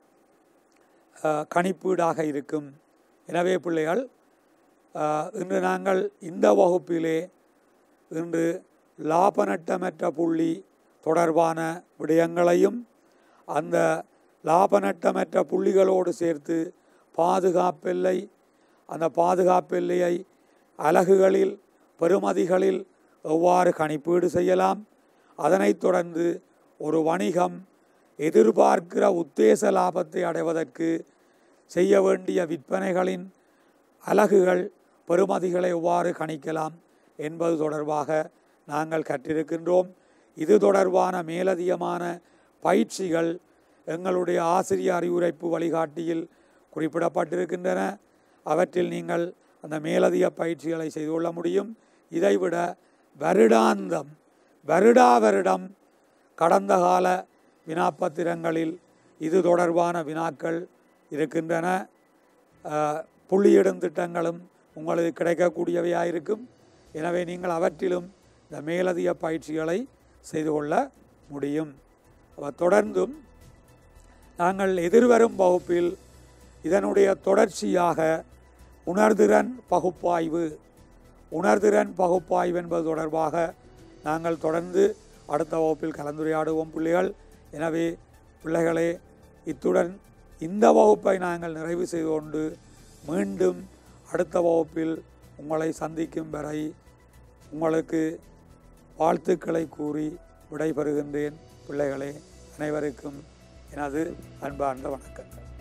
கணிப்பீடாக இருக்கும் எனவே பிள்ளைகள் இன்று நாங்கள் இந்த வகுப்பிலே இன்று லாப நட்டமற்ற புள்ளி தொடர்பான விடயங்களையும் அந்த லாப நட்டமற்ற புள்ளிகளோடு சேர்த்து பாதுகாப்பெல்லை அந்த பாதுகாப்பெல்லையை அலகுகளில் பெறுமதிகளில் எவ்வாறு கணிப்பீடு செய்யலாம் அதனைத் தொடர்ந்து ஒரு வணிகம் எதிர்பார்க்கிற உத்தேச லாபத்தை அடைவதற்கு செய்ய வேண்டிய விற்பனைகளின் அலகுகள் பெறுமதிகளை எவ்வாறு கணிக்கலாம் என்பது தொடர்பாக நாங்கள் கற்றிருக்கின்றோம் இது தொடர்பான மேலதிகமான பயிற்சிகள் எங்களுடைய ஆசிரிய அறிவுரைப்பு வழிகாட்டியில் குறிப்பிடப்பட்டிருக்கின்றன அவற்றில் நீங்கள் அந்த மேலதிக பயிற்சிகளை செய்து கொள்ள முடியும் இதைவிட வருடாந்தம் வருடா வருடம் கடந்த கால வினாப்பத்திரங்களில் இது தொடர்பான வினாக்கள் இருக்கின்றன புள்ளியிடும் திட்டங்களும் உங்களுக்கு கிடைக்கக்கூடியவையாக இருக்கும் எனவே நீங்கள் அவற்றிலும் இந்த மேலதிக பயிற்சிகளை செய்து கொள்ள முடியும் தொடர்ந்தும் நாங்கள் எதிர்வரும் வகுப்பில் இதனுடைய தொடர்ச்சியாக உணர்திறன் பகுப்பாய்வு உணர்திறன் பகுப்பாய்வு என்பது தொடர்பாக நாங்கள் தொடர்ந்து அடுத்த வகுப்பில் கலந்துரையாடுவோம் பிள்ளைகள் எனவே பிள்ளைகளே இத்துடன் இந்த வகுப்பை நாங்கள் நிறைவு செய்து கொண்டு மீண்டும் அடுத்த வகுப்பில் உங்களை சந்திக்கும் வரை உங்களுக்கு வாழ்த்துக்களை கூறி விடைபெறுகின்றேன் பிள்ளைகளே அனைவருக்கும் எனது அன்பார்ந்த வணக்கங்கள்